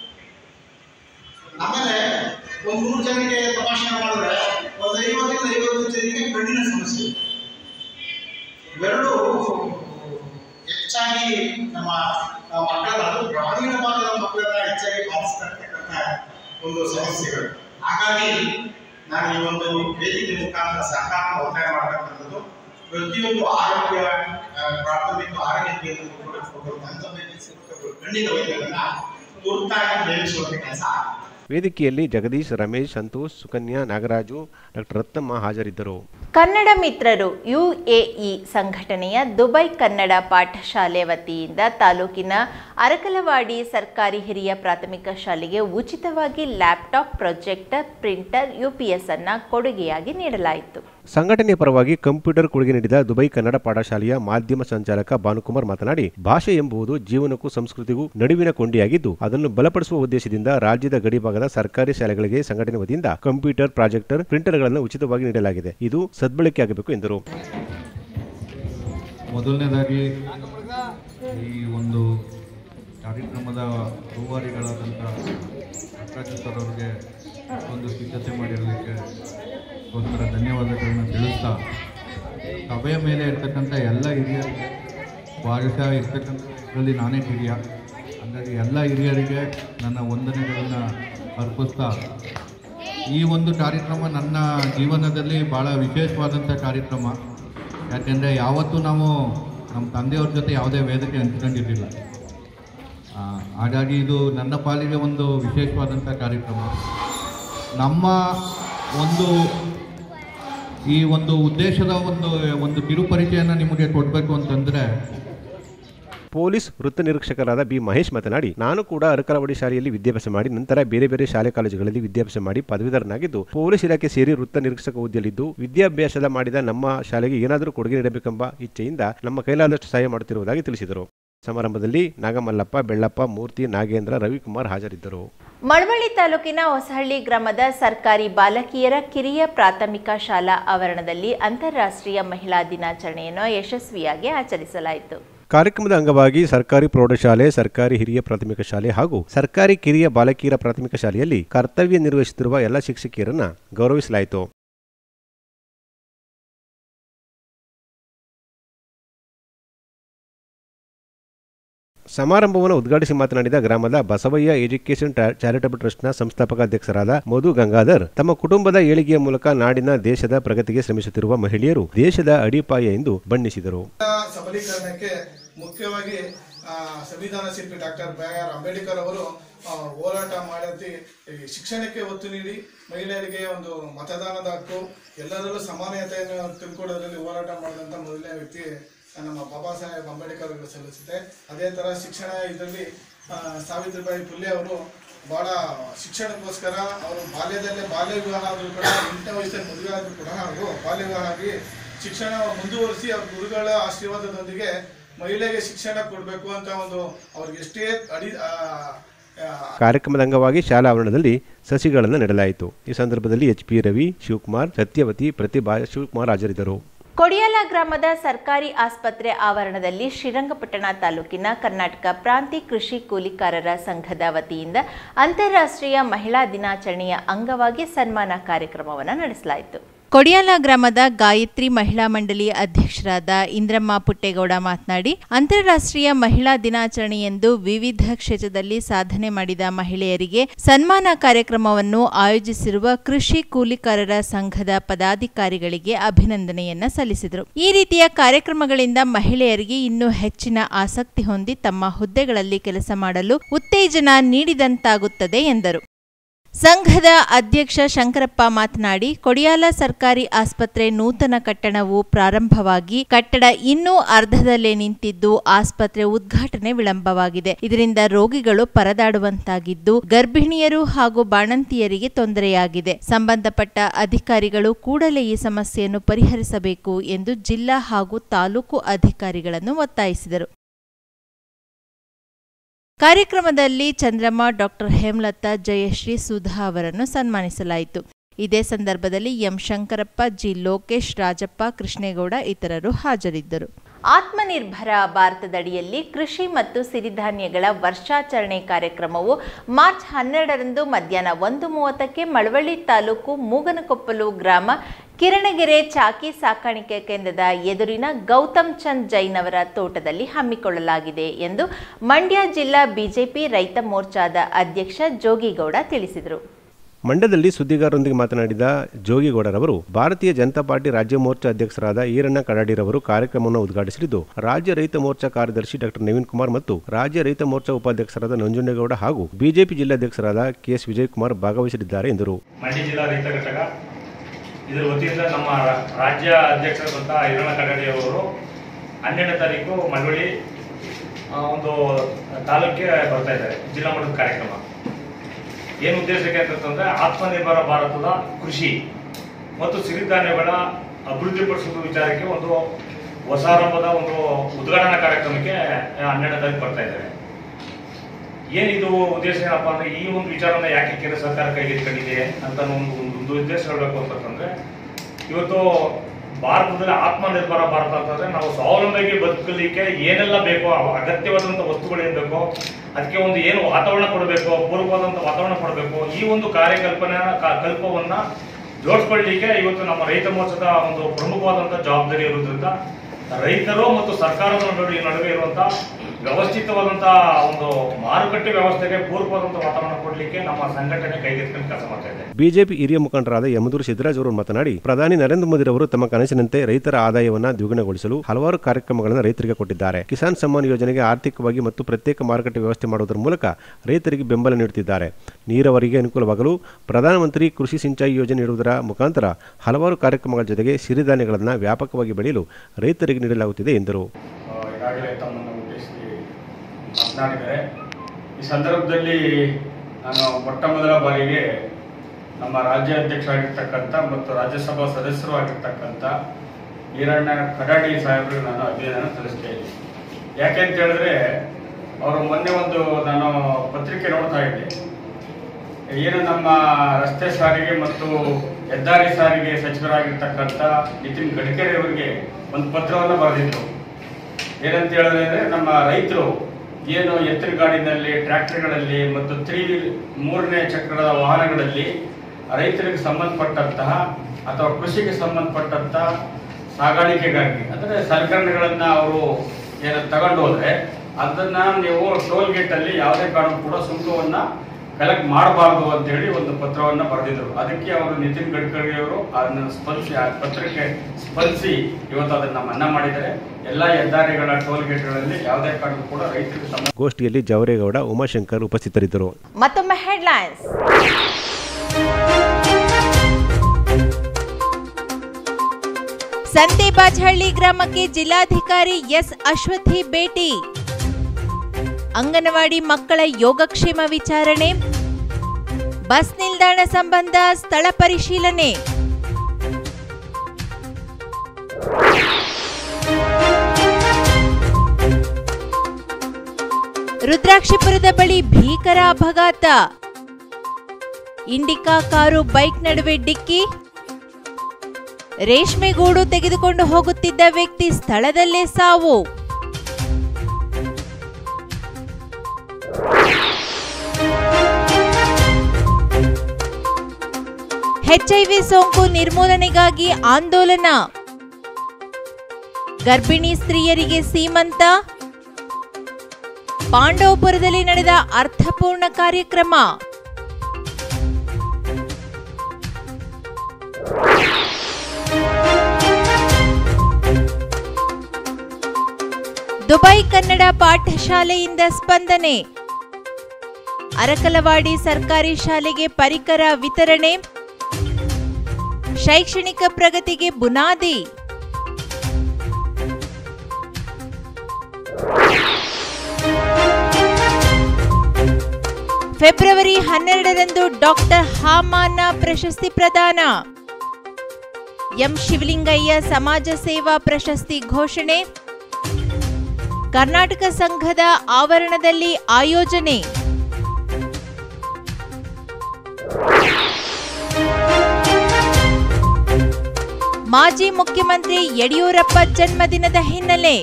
S11: ಆಮೇಲೆ ಒಂದು ನೂರು ಜನಕ್ಕೆ ತಪಾಸಣೆ ಮಾಡಿದ್ರೆ ಒಂದು ಐವತ್ತರಿಂದ ಐವತ್ತು ಜನಕ್ಕೆ ಕಣ್ಣಿನ ಸಮಸ್ಯೆ ಇವೆರಡು ಹೆಚ್ಚಾಗಿ ನಮ್ಮ ನಮ್ಮ ಮಕ್ಕಳ ಅದು ಗ್ರಾಮೀಣ ಭಾಗದ ಮಕ್ಕಳನ್ನ ಹೆಚ್ಚಾಗಿ ಬಾಧಿಸ್ತಕ್ಕಂಥ ಒಂದು ಸಮಸ್ಯೆಗಳು ಹಾಗಾಗಿ ನಾನು ಈ ಒಂದು ವೇದಿಕೆ ಮುಖಾಂತರ ಸರ್ಕಾರ ಒತ್ತಾಯ ಮಾಡತಕ್ಕಂಥದ್ದು ಪ್ರತಿಯೊಂದು ಆರೋಗ್ಯ ಆ, ಪ್ರಾಥಮಿಕ ಆರೋಗ್ಯ ಕೇಂದ್ರಕ್ಕೂ ಕೂಡ ಒಬ್ಬರು ದಂತ ವೈದ್ಯ ಸಿಗುತ್ತವರು ಖಂಡಿತ ವೈದ್ಯರನ್ನ ತುರ್ತಾಗಿ ನೇಮಿಸುವಂತ ಕೆಲಸ ಆಗ್ಬೇಕು.
S4: ವೇದಿಕೆಯಲ್ಲಿ ಜಗದೀಶ್ ರಮೇಶ್ ಸಂತೋಷ್ ಸುಕನ್ಯಾ ನಾಗರಾಜು ಡಾಕ್ಟರ್ ರತ್ನಮ್ಮ ಹಾಜರಿದ್ದರು
S1: ಕನ್ನಡ ಮಿತ್ರರು ಯುಎಇ ಸಂಘಟನೆಯ ದುಬೈ ಕನ್ನಡ ಪಾಠಶಾಲೆ ವತಿಯಿಂದ ತಾಲೂಕಿನ ಅರಕಲವಾಡಿ ಸರ್ಕಾರಿ ಹಿರಿಯ ಪ್ರಾಥಮಿಕ ಶಾಲೆಗೆ ಉಚಿತವಾಗಿ ಲ್ಯಾಪ್ಟಾಪ್ ಪ್ರೊಜೆಕ್ಟರ್ ಪ್ರಿಂಟರ್ ಯುಪಿಎಸ್ ಅನ್ನ ಕೊಡುಗೆಯಾಗಿ ನೀಡಲಾಯಿತು
S4: ಸಂಘಟನೆಯ ಪರವಾಗಿ ಕಂಪ್ಯೂಟರ್ ಕೊಡುಗೆ ನೀಡಿದ ದುಬೈ ಕನ್ನಡ ಪಾಠಶಾಲೆಯ ಮಾಧ್ಯಮ ಸಂಚಾಲಕ ಭಾನುಕುಮಾರ್ ಮಾತನಾಡಿ ಭಾಷೆ ಎಂಬುದು ಜೀವನಕ್ಕೂ ಸಂಸ್ಕೃತಿಗೂ ನಡುವಿನ ಕೊಂಡಿಯಾಗಿದ್ದು ಅದನ್ನು ಬಲಪಡಿಸುವ ಉದ್ದೇಶದಿಂದ ರಾಜ್ಯದ ಗಡಿಭಾಗದ ಸರ್ಕಾರಿ ಶಾಲೆಗಳಿಗೆ ಸಂಘಟನೆ ವತಿಯಿಂದ ಕಂಪ್ಯೂಟರ್ ಪ್ರಾಜೆಕ್ಟರ್ ಪ್ರಿಂಟರ್ಗಳನ್ನು ಉಚಿತವಾಗಿ ನೀಡಲಾಗಿದೆ ಇದು ಸದ್ಬಳಕೆಯಾಗಬೇಕು ಎಂದರು
S12: ಮೊದಲನೇದಾಗಿ ಈ ಒಂದು ಕಾರ್ಯಕ್ರಮದ ರೂವಾರಿಗಳಾದಂಥ ಪ್ರಕಾಶ್ ಸರ್ ಅವರಿಗೆ ಒಂದು ಸಿದ್ಧತೆ ಮಾಡಿರಲಿಕ್ಕೆ ಗೋಸ್ಕರ ಧನ್ಯವಾದಗಳನ್ನು ತಿಳಿಸ್ತಾ ಸಭೆಯ ಮೇಲೆ ಇರ್ತಕ್ಕಂಥ ಎಲ್ಲ ಹಿರಿಯರಿಗೆ ಭಾಗಶಃ ಇರ್ತಕ್ಕಂಥದ್ರಲ್ಲಿ ನಾನೇ ಹಿರಿಯ ಹಾಗಾಗಿ ಎಲ್ಲ ಹಿರಿಯರಿಗೆ ನನ್ನ ವಂದನೆಗಳನ್ನು ಅರ್ಪಿಸ್ತಾ ಈ ಒಂದು ಕಾರ್ಯಕ್ರಮ ನನ್ನ ಜೀವನದಲ್ಲಿ ಭಾಳ ವಿಶೇಷವಾದಂಥ ಕಾರ್ಯಕ್ರಮ ಯಾಕೆಂದರೆ ಯಾವತ್ತೂ ನಾವು ನಮ್ಮ ತಂದೆಯವ್ರ ಜೊತೆ ಯಾವುದೇ ವೇದಿಕೆ ಹಂಚ್ಕೊಂಡಿರಲಿಲ್ಲ ಆ, ಹಾಗಾಗಿ ಇದು ನನ್ನ ಪಾಲಿಗೆ ಒಂದು ವಿಶೇಷವಾದಂಥ ಕಾರ್ಯಕ್ರಮ ನಮ್ಮ ಒಂದು ಈ ಒಂದು ಉದ್ದೇಶದ ಒಂದು ಒಂದು ಕಿರುಪರಿಚಯನ ನಿಮಗೆ ಕೊಡಬೇಕು ಅಂತಂದರೆ
S4: ಪೊಲೀಸ್ ವೃತ್ತ ನಿರೀಕ್ಷಕರಾದ ಬಿ ಮಹೇಶ್ ಮಾತನಾಡಿ ನಾನು ಕೂಡ ಅರಕಲವಾಡಿ ಶಾಲೆಯಲ್ಲಿ ವಿದ್ಯಾಭ್ಯಾಸ ಮಾಡಿ ನಂತರ ಬೇರೆ ಬೇರೆ ಶಾಲೆ ಕಾಲೇಜುಗಳಲ್ಲಿ ವಿದ್ಯಾಭ್ಯಾಸ ಮಾಡಿ ಪದವೀಧರನಾಗಿದ್ದು ಪೊಲೀಸ್ ಇಲಾಖೆ ಸೇರಿ ವೃತ್ತ ನಿರೀಕ್ಷಕ ಹುದ್ದೆಯಲ್ಲಿದ್ದು ವಿದ್ಯಾಭ್ಯಾಸದ ಮಾಡಿದ ನಮ್ಮ ಶಾಲೆಗೆ ಏನಾದರೂ ಕೊಡುಗೆ ನೀಡಬೇಕೆಂಬ ಇಚ್ಛೆಯಿಂದ ನಮ್ಮ ಕೈಲಾದಷ್ಟು ಸಹಾಯ ಮಾಡುತ್ತಿರುವುದಾಗಿ ತಿಳಿಸಿದರು ಸಮಾರಂಭದಲ್ಲಿ ನಾಗಮಲ್ಲಪ್ಪ ಬೆಳ್ಳಪ್ಪ ಮೂರ್ತಿ ನಾಗೇಂದ್ರ ರವಿಕುಮಾರ್ ಹಾಜರಿದ್ದರು
S1: ಮಳವಳ್ಳಿ ತಾಲೂಕಿನ ಹೊಸಹಳ್ಳಿ ಗ್ರಾಮದ ಸರ್ಕಾರಿ ಬಾಲಕಿಯರ ಕಿರಿಯ ಪ್ರಾಥಮಿಕ ಶಾಲಾ ಆವರಣದಲ್ಲಿ ಅಂತಾರಾಷ್ಟ್ರೀಯ ಮಹಿಳಾ ದಿನಾಚರಣೆಯನ್ನು ಯಶಸ್ವಿಯಾಗಿ ಆಚರಿಸಲಾಯಿತು
S4: ಕಾರ್ಯಕ್ರಮದ ಅಂಗವಾಗಿ ಸರ್ಕಾರಿ ಪ್ರೌಢಶಾಲೆ ಸರ್ಕಾರಿ ಹಿರಿಯ ಪ್ರಾಥಮಿಕ ಶಾಲೆ ಹಾಗೂ ಸರ್ಕಾರಿ ಕಿರಿಯ ಬಾಲಕಿಯರ ಪ್ರಾಥಮಿಕ ಶಾಲೆಯಲ್ಲಿ ಕರ್ತವ್ಯ ನಿರ್ವಹಿಸುತ್ತಿರುವ ಎಲ್ಲ ಶಿಕ್ಷಕಿಯರನ್ನ ಗೌರವಿಸಲಾಯಿತು ಸಮಾರಂಭವನ್ನು ಉದ್ಘಾಟಿಸಿ ಮಾತನಾಡಿದ ಗ್ರಾಮದ ಬಸವಯ್ಯ ಎಜುಕೇಷನ್ ಟ್ಯಾ- ಚಾರಿಟಬಲ್ ಟ್ರಸ್ಟ್ನ ಸಂಸ್ಥಾಪಕ ಅಧ್ಯಕ್ಷರಾದ ಮಧು ಗಂಗಾಧರ್ ತಮ್ಮ ಕುಟುಂಬದ ಏಳಿಗೆಯ ಮೂಲಕ ನಾಡಿನ ದೇಶದ ಪ್ರಗತಿಗೆ ಶ್ರಮಿಸುತ್ತಿರುವ ಮಹಿಳೆಯರು ದೇಶದ ಅಡಿಪಾಯ ಎಂದು ಬಣ್ಣಿಸಿದರು
S8: ಸಬಲೀಕರಣಕ್ಕೆ ಮುಖ್ಯವಾಗಿ ಆ, ಸಂವಿಧಾನ ಶಿಲ್ಪಿ ಡಾಕ್ಟರ್ ಬಿ ಆರ್ ಅಂಬೇಡ್ಕರ್ ಅವರು ಆ, ಹೋರಾಟ ಮಾಡತಿ ಈ ಶಿಕ್ಷಣಕ್ಕೆ ಒತ್ತು ನೀಡಿ ಮಹಿಳೆಯರಿಗೆ ಒಂದು ಮತದಾನದ ಹಕ್ಕು ಎಲ್ಲರಲ್ಲೂ ಸಮಾನತೆಯನ್ನು ತಿಳ್ಕೊಡೋದ್ರಲ್ಲಿ ಹೋರಾಟ ಮಾಡಿದಂಥ ಮೊದಲನೇ ವ್ಯಕ್ತಿ ನಮ್ಮ ಬಾಬಾ ಸಾಹೇಬ್ ಅಂಬೇಡ್ಕರ್ ಅವರಿಗೆ ಸಲ್ಲಿಸುತ್ತೆ ಅದೇ ಥರ ಶಿಕ್ಷಣ ಇದರಲ್ಲಿ ಆ, ಸಾವಿತ್ರಿಬಾಯಿ ಫುಲೆ ಅವರು ಬಹಳ ಶಿಕ್ಷಣಕ್ಕೋಸ್ಕರ ಅವರು ಬಾಲ್ಯದಲ್ಲೇ ಬಾಲ್ಯ ವಿವಾಹ ಆದರೂ ಕೂಡ ಎಂಟನೇ ವಯಸ್ಸಲ್ಲಿ ಮದುವೆ ಆದರೂ ಕೂಡ ಹಾಗೂ ಬಾಲ್ಯ ವಿವಾಹ ಆಗಿ ಶಿಕ್ಷಣ ಮುಂದುವರಿಸಿ ಅವ್ರ ಗುರುಗಳ ಆಶೀರ್ವಾದದೊಂದಿಗೆ ಮಹಿಳೆಗೆ ಶಿಕ್ಷಣ ಕೊಡಬೇಕು ಅಂತ ಒಂದು ಅವ್ರಿಗೆ ಎಷ್ಟೇ ಅಡಿ ಆ, ಆ,
S4: ಕಾರ್ಯಕ್ರಮದ ಅಂಗವಾಗಿ ಶಾಲಾ ಆವರಣದಲ್ಲಿ ಸಸಿಗಳನ್ನು ನೆಡಲಾಯಿತು ಈ ಸಂದರ್ಭದಲ್ಲಿ ಎಚ್ ಪಿ ರವಿ ಶಿವಕುಮಾರ್ ಸತ್ಯವತಿ ಪ್ರತಿಭಾ ಶಿವಕುಮಾರ್ ಹಾಜರಿದ್ದರು
S1: ಕೊಡಿಯಾಲ ಗ್ರಾಮದ ಸರ್ಕಾರಿ ಆಸ್ಪತ್ರೆ ಆವರಣದಲ್ಲಿ ಶ್ರೀರಂಗಪಟ್ಟಣ ತಾಲೂಕಿನ ಕರ್ನಾಟಕ ಪ್ರಾಂತಿ ಕೃಷಿ ಕೂಲಿಕಾರರ ಸಂಘದ ವತಿಯಿಂದ ಅಂತಾರಾಷ್ಟ್ರೀಯ ಮಹಿಳಾ ದಿನಾಚರಣೆಯ ಅಂಗವಾಗಿ ಸನ್ಮಾನ ಕಾರ್ಯಕ್ರಮವನ್ನು ನಡೆಸಲಾಯಿತು ಕೊಡಿಯಾಲ ಗ್ರಾಮದ ಗಾಯತ್ರಿ ಮಹಿಳಾ ಮಂಡಳಿ ಅಧ್ಯಕ್ಷರಾದ ಇಂದ್ರಮ್ಮ ಪುಟ್ಟೇಗೌಡ ಮಾತನಾಡಿ ಅಂತಾರಾಷ್ಟ್ರೀಯ ಮಹಿಳಾ ದಿನಾಚರಣೆಯಂದು ವಿವಿಧ ಕ್ಷೇತ್ರದಲ್ಲಿ ಸಾಧನೆ ಮಾಡಿದ ಮಹಿಳೆಯರಿಗೆ ಸನ್ಮಾನ ಕಾರ್ಯಕ್ರಮವನ್ನು ಆಯೋಜಿಸಿರುವ ಕೃಷಿ ಕೂಲಿಕಾರರ ಸಂಘದ ಪದಾಧಿಕಾರಿಗಳಿಗೆ ಅಭಿನಂದನೆಯನ್ನ ಸಲ್ಲಿಸಿದರು ಈ ರೀತಿಯ ಕಾರ್ಯಕ್ರಮಗಳಿಂದ ಮಹಿಳೆಯರಿಗೆ ಇನ್ನೂ ಹೆಚ್ಚಿನ ಆಸಕ್ತಿ ಹೊಂದಿ ತಮ್ಮ ಹುದ್ದೆಗಳಲ್ಲಿ ಕೆಲಸ ಮಾಡಲು ಉತ್ತೇಜನ ನೀಡಿದಂತಾಗುತ್ತದೆ ಎಂದರು ಸಂಘದ ಅಧ್ಯಕ್ಷ ಶಂಕರಪ್ಪ ಮಾತನಾಡಿ ಕೊಡಿಯಾಲ ಸರ್ಕಾರಿ ಆಸ್ಪತ್ರೆ ನೂತನ ಕಟ್ಟಡವು ಪ್ರಾರಂಭವಾಗಿ ಕಟ್ಟಡ ಇನ್ನೂ ಅರ್ಧದಲ್ಲೇ ನಿಂತಿದ್ದು ಆಸ್ಪತ್ರೆ ಉದ್ಘಾಟನೆ ವಿಳಂಬವಾಗಿದೆ ಇದರಿಂದ ರೋಗಿಗಳು ಪರದಾಡುವಂತಾಗಿದ್ದು ಗರ್ಭಿಣಿಯರು ಹಾಗೂ ಬಾಣಂತಿಯರಿಗೆ ತೊಂದರೆಯಾಗಿದೆ ಸಂಬಂಧಪಟ್ಟ ಅಧಿಕಾರಿಗಳು ಕೂಡಲೇ ಈ ಸಮಸ್ಯೆಯನ್ನು ಪರಿಹರಿಸಬೇಕು ಎಂದು ಜಿಲ್ಲಾ ಹಾಗೂ ತಾಲೂಕು ಅಧಿಕಾರಿಗಳನ್ನು ಒತ್ತಾಯಿಸಿದರು ಕಾರ್ಯಕ್ರಮದಲ್ಲಿ ಚಂದ್ರಮ್ಮ ಡಾಕ್ಟರ್ ಹೇಮಲತಾ ಜಯಶ್ರೀ ಸುಧಾ ಅವರನ್ನು ಸನ್ಮಾನಿಸಲಾಯಿತು ಇದೇ ಸಂದರ್ಭದಲ್ಲಿ ಎಂ ಶಂಕರಪ್ಪ ಜಿ ಲೋಕೇಶ್ ರಾಜಪ್ಪ ಕೃಷ್ಣೇಗೌಡ ಇತರರು ಹಾಜರಿದ್ದರು ಆತ್ಮನಿರ್ಭರ ಭಾರತದಡಿಯಲ್ಲಿ ಕೃಷಿ ಮತ್ತು ಸಿರಿಧಾನ್ಯಗಳ ವರ್ಷಾಚರಣೆ ಕಾರ್ಯಕ್ರಮವು ಮಾರ್ಚ್ ಹನ್ನೆರಡರಂದು ಮಧ್ಯಾಹ್ನ ಒಂದು ಮೂವತ್ತಕ್ಕೆ ಮಳವಳ್ಳಿ ತಾಲೂಕು ಮೂಗನಕೊಪ್ಪಲು ಗ್ರಾಮ ಕಿರಣಗೆರೆ ಚಾಕಿ ಸಾಕಾಣಿಕೆ ಕೇಂದ್ರದ ಎದುರಿನ ಗೌತಮ್ ಚಂದ್ ಜೈನ್ ಅವರ ತೋಟದಲ್ಲಿ ಹಮ್ಮಿಕೊಳ್ಳಲಾಗಿದೆ ಎಂದು ಮಂಡ್ಯ ಜಿಲ್ಲಾ ಬಿಜೆಪಿ ರೈತ ಮೋರ್ಚಾದ ಅಧ್ಯಕ್ಷ ಜೋಗಿಗೌಡ ತಿಳಿಸಿದರು
S4: ಮಂಡ್ಯದಲ್ಲಿ ಸುದ್ದಿಗಾರರೊಂದಿಗೆ ಮಾತನಾಡಿದ ಜೋಗಿಗೌಡರವರು ಭಾರತೀಯ ಜನತಾ ಪಾರ್ಟಿ ರಾಜ್ಯ ಮೋರ್ಚಾ ಅಧ್ಯಕ್ಷರಾದ ಈರಣ್ಣ ಕಡಾಡಿರವರು ಕಾರ್ಯಕ್ರಮವನ್ನು ಉದ್ಘಾಟಿಸಲಿದ್ದು ರಾಜ್ಯ ರೈತ ಮೋರ್ಚಾ ಕಾರ್ಯದರ್ಶಿ ಡಾಕ್ಟರ್ ನವೀನ್ ಕುಮಾರ್ ಮತ್ತು ರಾಜ್ಯ ರೈತ ಮೋರ್ಚಾ ಉಪಾಧ್ಯಕ್ಷರಾದ ನಂಜುಂಡೇಗೌಡ ಹಾಗೂ ಬಿಜೆಪಿ ಜಿಲ್ಲಾಧ್ಯಕ್ಷರಾದ ಕೆಎಸ್ ವಿಜಯಕುಮಾರ್ ಭಾಗವಹಿಸಲಿದ್ದಾರೆ ಎಂದರು
S13: ಮಂಡ್ಯ ಜಿಲ್ಲಾ ರೈತ ಘಟಕ ಇದರ ವತಿಯಿಂದ ನಮ್ಮ ರಾ- ರಾಜ್ಯ ಅಧ್ಯಕ್ಷರಾದಂಥ ಈರಣ್ಣ ಕಡಾಡಿ ಅವರು ಹನ್ನೆರಡನೇ ತಾರೀಕು ಮಳವಳ್ಳಿ ಆ, ಒಂದು ತಾಲೂಕಿಗೆ ಬರ್ತಾ ಇದ್ದಾರೆ ಜಿಲ್ಲಾ ಮಟ್ಟದ ಕಾರ್ಯಕ್ರಮ ಏನು ಉದ್ದೇಶಕ್ಕೆ ಅಂತಂದ್ರೆ ಆತ್ಮನಿರ್ಭರ ಭಾರತದ ಕೃಷಿ ಮತ್ತು ಸಿರಿಧಾನ್ಯಗಳ ಅಭಿವೃದ್ಧಿಪಡಿಸುವ ವಿಚಾರಕ್ಕೆ ಒಂದು ಹೊಸ ಆರಂಭದ ಒಂದು ಉದ್ಘಾಟನಾ ಕಾರ್ಯಕ್ರಮಕ್ಕೆ ಹನ್ನೆರಡನೇ ತಾರೀಕು ಬರ್ತಾ ಇದ್ದಾರೆ ಏನಿದು ಉದ್ದೇಶ ಏನಪ್ಪ ಅಂದ್ರೆ ಈ ಒಂದು ವಿಚಾರನ ಯಾಕೆ ಕೇಂದ್ರ ಸರ್ಕಾರ ಕೈಗೆತ್ತಿಕೊಂಡಿದೆ ಅಂತ ಒಂದು ಒಂದು ಉದ್ದೇಶ ಹೇಳಬೇಕು ಅಂತಂದ್ರೆ ಇವತ್ತು ಭಾರತದಲ್ಲಿ ಆತ್ಮನಿರ್ಭರ ಭಾರತ ಅಂತಂದ್ರೆ ನಾವು ಸ್ವಾವಲಂಬಿಗೆ ಬದುಕಲಿಕ್ಕೆ ಏನೆಲ್ಲ ಬೇಕೋ ಅವ- ಅಗತ್ಯವಾದಂಥ ವಸ್ತುಗಳು ಏನ್ ಬೇಕೋ ಅದಕ್ಕೆ ಒಂದು ಏನು ವಾತಾವರಣ ಕೊಡಬೇಕು ಪೂರ್ವವಾದಂಥ ವಾತಾವರಣ ಕೊಡಬೇಕು ಈ ಒಂದು ಕಾರ್ಯಕಲ್ಪನೆ ಕ- ಕಲ್ಪವನ್ನ ಜೋಡಿಸ್ಕೊಳ್ಳಿಕ್ಕೆ ಇವತ್ತು ನಮ್ಮ ರೈತ ಮೋರ್ಚಾದ ಒಂದು ಪ್ರಮುಖವಾದಂಥ ಜವಾಬ್ದಾರಿ ಇರೋದ್ರಿಂದ ರೈತರು ಮತ್ತು ಸರ್ಕಾರದ ನಡುವೆ ನಡುವೆ ಇರುವಂತ ವ್ಯವಸ್ಥಿತವಾದಂತ ಒಂದು ಮಾರುಕಟ್ಟೆ ವ್ಯವಸ್ಥೆಗೆ ಪೂರ್ವವಾದಂತ ವಾತಾವರಣ ಕೊಡಲಿಕ್ಕೆ ನಮ್ಮ ಸಂಘಟನೆ ಕೈಗೆತ್ತಿಕೊಂಡು ಕೆಲಸ ಮಾಡ್ತಾ ಇದೆ
S4: ಬಿಜೆಪಿ ಹಿರಿಯ ಮುಖಂಡರಾದ ಯಮದೂರು ಸಿದ್ದರಾಜ್ ಅವರು ಮಾತನಾಡಿ ಪ್ರಧಾನಿ ನರೇಂದ್ರ ಮೋದಿ ಅವರು ತಮ್ಮ ಕನಸಿನಂತೆ ರೈತರ ಆದಾಯವನ್ನ ದ್ವಿಗುಣಗೊಳಿಸಲು ಹಲವಾರು ಕಾರ್ಯಕ್ರಮಗಳನ್ನು ರೈತರಿಗೆ ಕೊಟ್ಟಿದ್ದಾರೆ ಕಿಸಾನ್ ಸಮ್ಮಾನ್ ಯೋಜನೆಗೆ ಆರ್ಥಿಕವಾಗಿ ಮತ್ತು ಪ್ರತ್ಯೇಕ ಮಾರುಕಟ್ಟೆ ವ್ಯವಸ್ಥೆ ಮಾಡುವುದರ ಮೂಲಕ ರೈತರಿಗೆ ಬೆಂಬಲ ನೀಡುತ್ತಿದ್ದಾರೆ ನೀರಾವರಿಗೆ ಅನುಕೂಲವಾಗಲು ಪ್ರಧಾನಮಂತ್ರಿ ಕೃಷಿ ಸಿಂಚಾಯಿ ಯೋಜನೆ ನೀಡುವುದರ ಮುಖಾಂತರ ಹಲವಾರು ಕಾರ್ಯಕ್ರಮಗಳ ಜೊತೆಗೆ ಸಿರಿಧಾನ್ಯಗಳನ್ನು ವ್ಯಾಪಕವಾಗಿ ಬೆಳೆಯಲು ರೈತರಿಗೆ ನೀಡಲಾಗುತ್ತಿದೆ ಎಂದರು
S14: ಆ, ಈಗಾಗಲೇ ತಮ್ಮನ್ನು ಉದ್ದೇಶಿಸಿ ಮಾತನಾಡಿದ್ದಾರೆ ಈ ಸಂದರ್ಭದಲ್ಲಿ ನಾನು ಮೊಟ್ಟ ಮೊದಲ ಬಾರಿಗೆ ನಮ್ಮ ರಾಜ್ಯ ಅಧ್ಯಕ್ಷರಾಗಿರ್ತಕ್ಕಂಥ ಮತ್ತು ರಾಜ್ಯಸಭಾ ಸದಸ್ಯರು ಆಗಿರ್ತಕ್ಕಂಥ ಈರಣ್ಣ ಕಡಾಡಿ ಸಾಹೇಬರಿಗೆ ನಾನು ಅಭಿನಂದನೆ ಸಲ್ಲಿಸ್ತೇನೆ ಯಾಕೆ ಅಂತ ಹೇಳಿದ್ರೆ ಅವರು ಮೊನ್ನೆ ಒಂದು ನಾನು ಪತ್ರಿಕೆ ನೋಡ್ತಾ ಇದ್ದೆ ಏನು ನಮ್ಮ ರಸ್ತೆ ಸಾರಿಗೆ ಮತ್ತು ಹೆದ್ದಾರಿ ಸಾರಿಗೆ ಸಚಿವರಾಗಿರ್ತಕ್ಕಂಥ ನಿತಿನ್ ಗಡ್ಕರಿ ಅವರಿಗೆ ಒಂದು ಪತ್ರವನ್ನು ಬರೆದಿದ್ರು ಏನಂತ ಹೇಳಿದ್ರೆ ಅಂದ್ರೆ ನಮ್ಮ ರೈತರು ಏನು ಎತ್ತಿನ ಗಾಡಿನಲ್ಲಿ ಟ್ರ್ಯಾಕ್ಟರ್ಗಳಲ್ಲಿ ಮತ್ತು ತ್ರೀ ಮೂರನೇ ಚಕ್ರದ ವಾಹನಗಳಲ್ಲಿ ರೈತರಿಗೆ ಸಂಬಂಧಪಟ್ಟಂತಹ ಅಥವಾ ಕೃಷಿಗೆ ಸಂಬಂಧಪಟ್ಟಂತಹ ಸಾಗಾಣಿಕೆಗಾಗಿ ಅಂದ್ರೆ ಸಲಕರಣೆಗಳನ್ನ ಅವರು ಏನು ತಗೊಂಡು ಹೋದ್ರೆ ಅದನ್ನ ನೀವು ಟೋಲ್ ಗೇಟ್ ಅಲ್ಲಿ ಯಾವುದೇ ಕಾರಣಕ್ಕೂ ಕೂಡ ಸುಂಕವನ್ನ ಕಲೆಕ್ಟ್ ಮಾಡಬಾರದು ಅಂತ ಹೇಳಿ ಒಂದು ಪತ್ರವನ್ನ ಬರೆದಿದ್ರು ಅದಕ್ಕೆ ಅವರು ನಿತಿನ್ ಗಡ್ಕರಿ ಅವರು ಅದನ್ನ ಸ್ಪಂದಿಸಿ ಆ ಪತ್ರಕ್ಕೆ ಸ್ಪಂದಿಸಿ ಇವತ್ತು ಅದನ್ನ ಮನ್ನಾ ಮಾಡಿದ್ದಾರೆ ಎಲ್ಲಾ ಹೆದ್ದಾರಿಗಳ ಟೋಲ್ ಗೇಟ್ಗಳಲ್ಲಿ ಯಾವುದೇ ಕಾರಣಕ್ಕೂ ಕೂಡ ರೈತರಿಗೆ ಸಂಬಂಧ
S4: ಗೋಷ್ಠಿಯಲ್ಲಿ ಜವರೇಗೌಡ ಉಮಾಶಂಕರ್ ಉಪಸ್ಥಿತರಿದ್ದರು
S1: ಮತ್ತೊಮ್ಮೆ ಹೆಡ್ಲೈನ್ಸ್ ಸಂತೆಬಾಚಹಳ್ಳಿ ಗ್ರಾಮಕ್ಕೆ ಜಿಲ್ಲಾಧಿಕಾರಿ ಎಸ್ ಅಶ್ವಥಿ ಭೇಟಿ ಅಂಗನವಾಡಿ ಮಕ್ಕಳ ಯೋಗಕ್ಷೇಮ ವಿಚಾರಣೆ ಬಸ್ ನಿಲ್ದಾಣ ಸಂಬಂಧ ಸ್ಥಳ ಪರಿಶೀಲನೆ ರುದ್ರಾಕ್ಷಿಪುರದ ಬಳಿ ಭೀಕರ ಅಪಘಾತ ಇಂಡಿಕಾ ಕಾರು ಬೈಕ್ ನಡುವೆ ಡಿಕ್ಕಿ ರೇಷ್ಮೆಗೂಡು ತೆಗೆದುಕೊಂಡು ಹೋಗುತ್ತಿದ್ದ ವ್ಯಕ್ತಿ ಸ್ಥಳದಲ್ಲೇ ಸಾವು ಎಚ್ಐವಿ ಸೋಂಕು ನಿರ್ಮೂಲನೆಗಾಗಿ ಆಂದೋಲನ ಗರ್ಭಿಣಿ ಸ್ತ್ರೀಯರಿಗೆ ಸೀಮಂತ ಪಾಂಡವಪುರದಲ್ಲಿ ನಡೆದ ಅರ್ಥಪೂರ್ಣ ಕಾರ್ಯಕ್ರಮ ದುಬೈ ಕನ್ನಡ ಪಾಠಶಾಲೆಯಿಂದ ಸ್ಪಂದನೆ ಅರಕಲವಾಡಿ ಸರ್ಕಾರಿ ಶಾಲೆಗೆ ಪರಿಕರ ವಿತರಣೆ ಶೈಕ್ಷಣಿಕ ಪ್ರಗತಿಗೆ ಬುನಾದಿ ಫೆಬ್ರವರಿ ಹನ್ನೆರಡರಂದು ಡಾಕ್ಟರ್ ಹಾಮಾನ ಪ್ರಶಸ್ತಿ ಪ್ರದಾನ ಎಂ ಶಿವಲಿಂಗಯ್ಯ ಸಮಾಜ ಸೇವಾ ಪ್ರಶಸ್ತಿ ಘೋಷಣೆ ಕರ್ನಾಟಕ ಸಂಘದ ಆವರಣದಲ್ಲಿ ಆಯೋಜನೆ ಮಾಜಿ ಮುಖ್ಯಮಂತ್ರಿ ಯಡಿಯೂರಪ್ಪ ಜನ್ಮದಿನದ ಹಿನ್ನೆಲೆ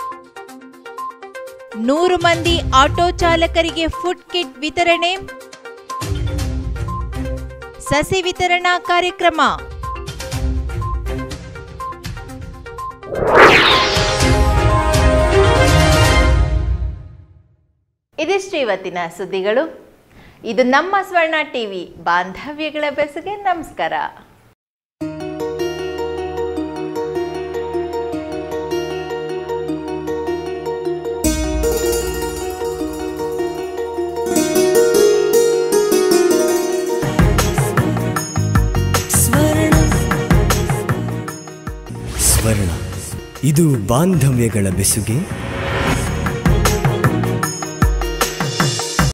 S1: ನೂರು ಮಂದಿ ಆಟೋ ಚಾಲಕರಿಗೆ ಫುಡ್ ಕಿಟ್ ವಿತರಣೆ ಸಸಿ ವಿತರಣಾ ಕಾರ್ಯಕ್ರಮ ಇದಿಷ್ಟು ಇವತ್ತಿನ ಸುದ್ದಿಗಳು ಇದು ನಮ್ಮ ಸ್ವರ್ಣ ಟಿವಿ ಬಾಂಧವ್ಯಗಳ ಬೆಸುಗೆ ನಮಸ್ಕಾರ
S15: ಸ್ವರ್ಣ ಇದು ಬಾಂಧವ್ಯಗಳ ಬೆಸುಗೆ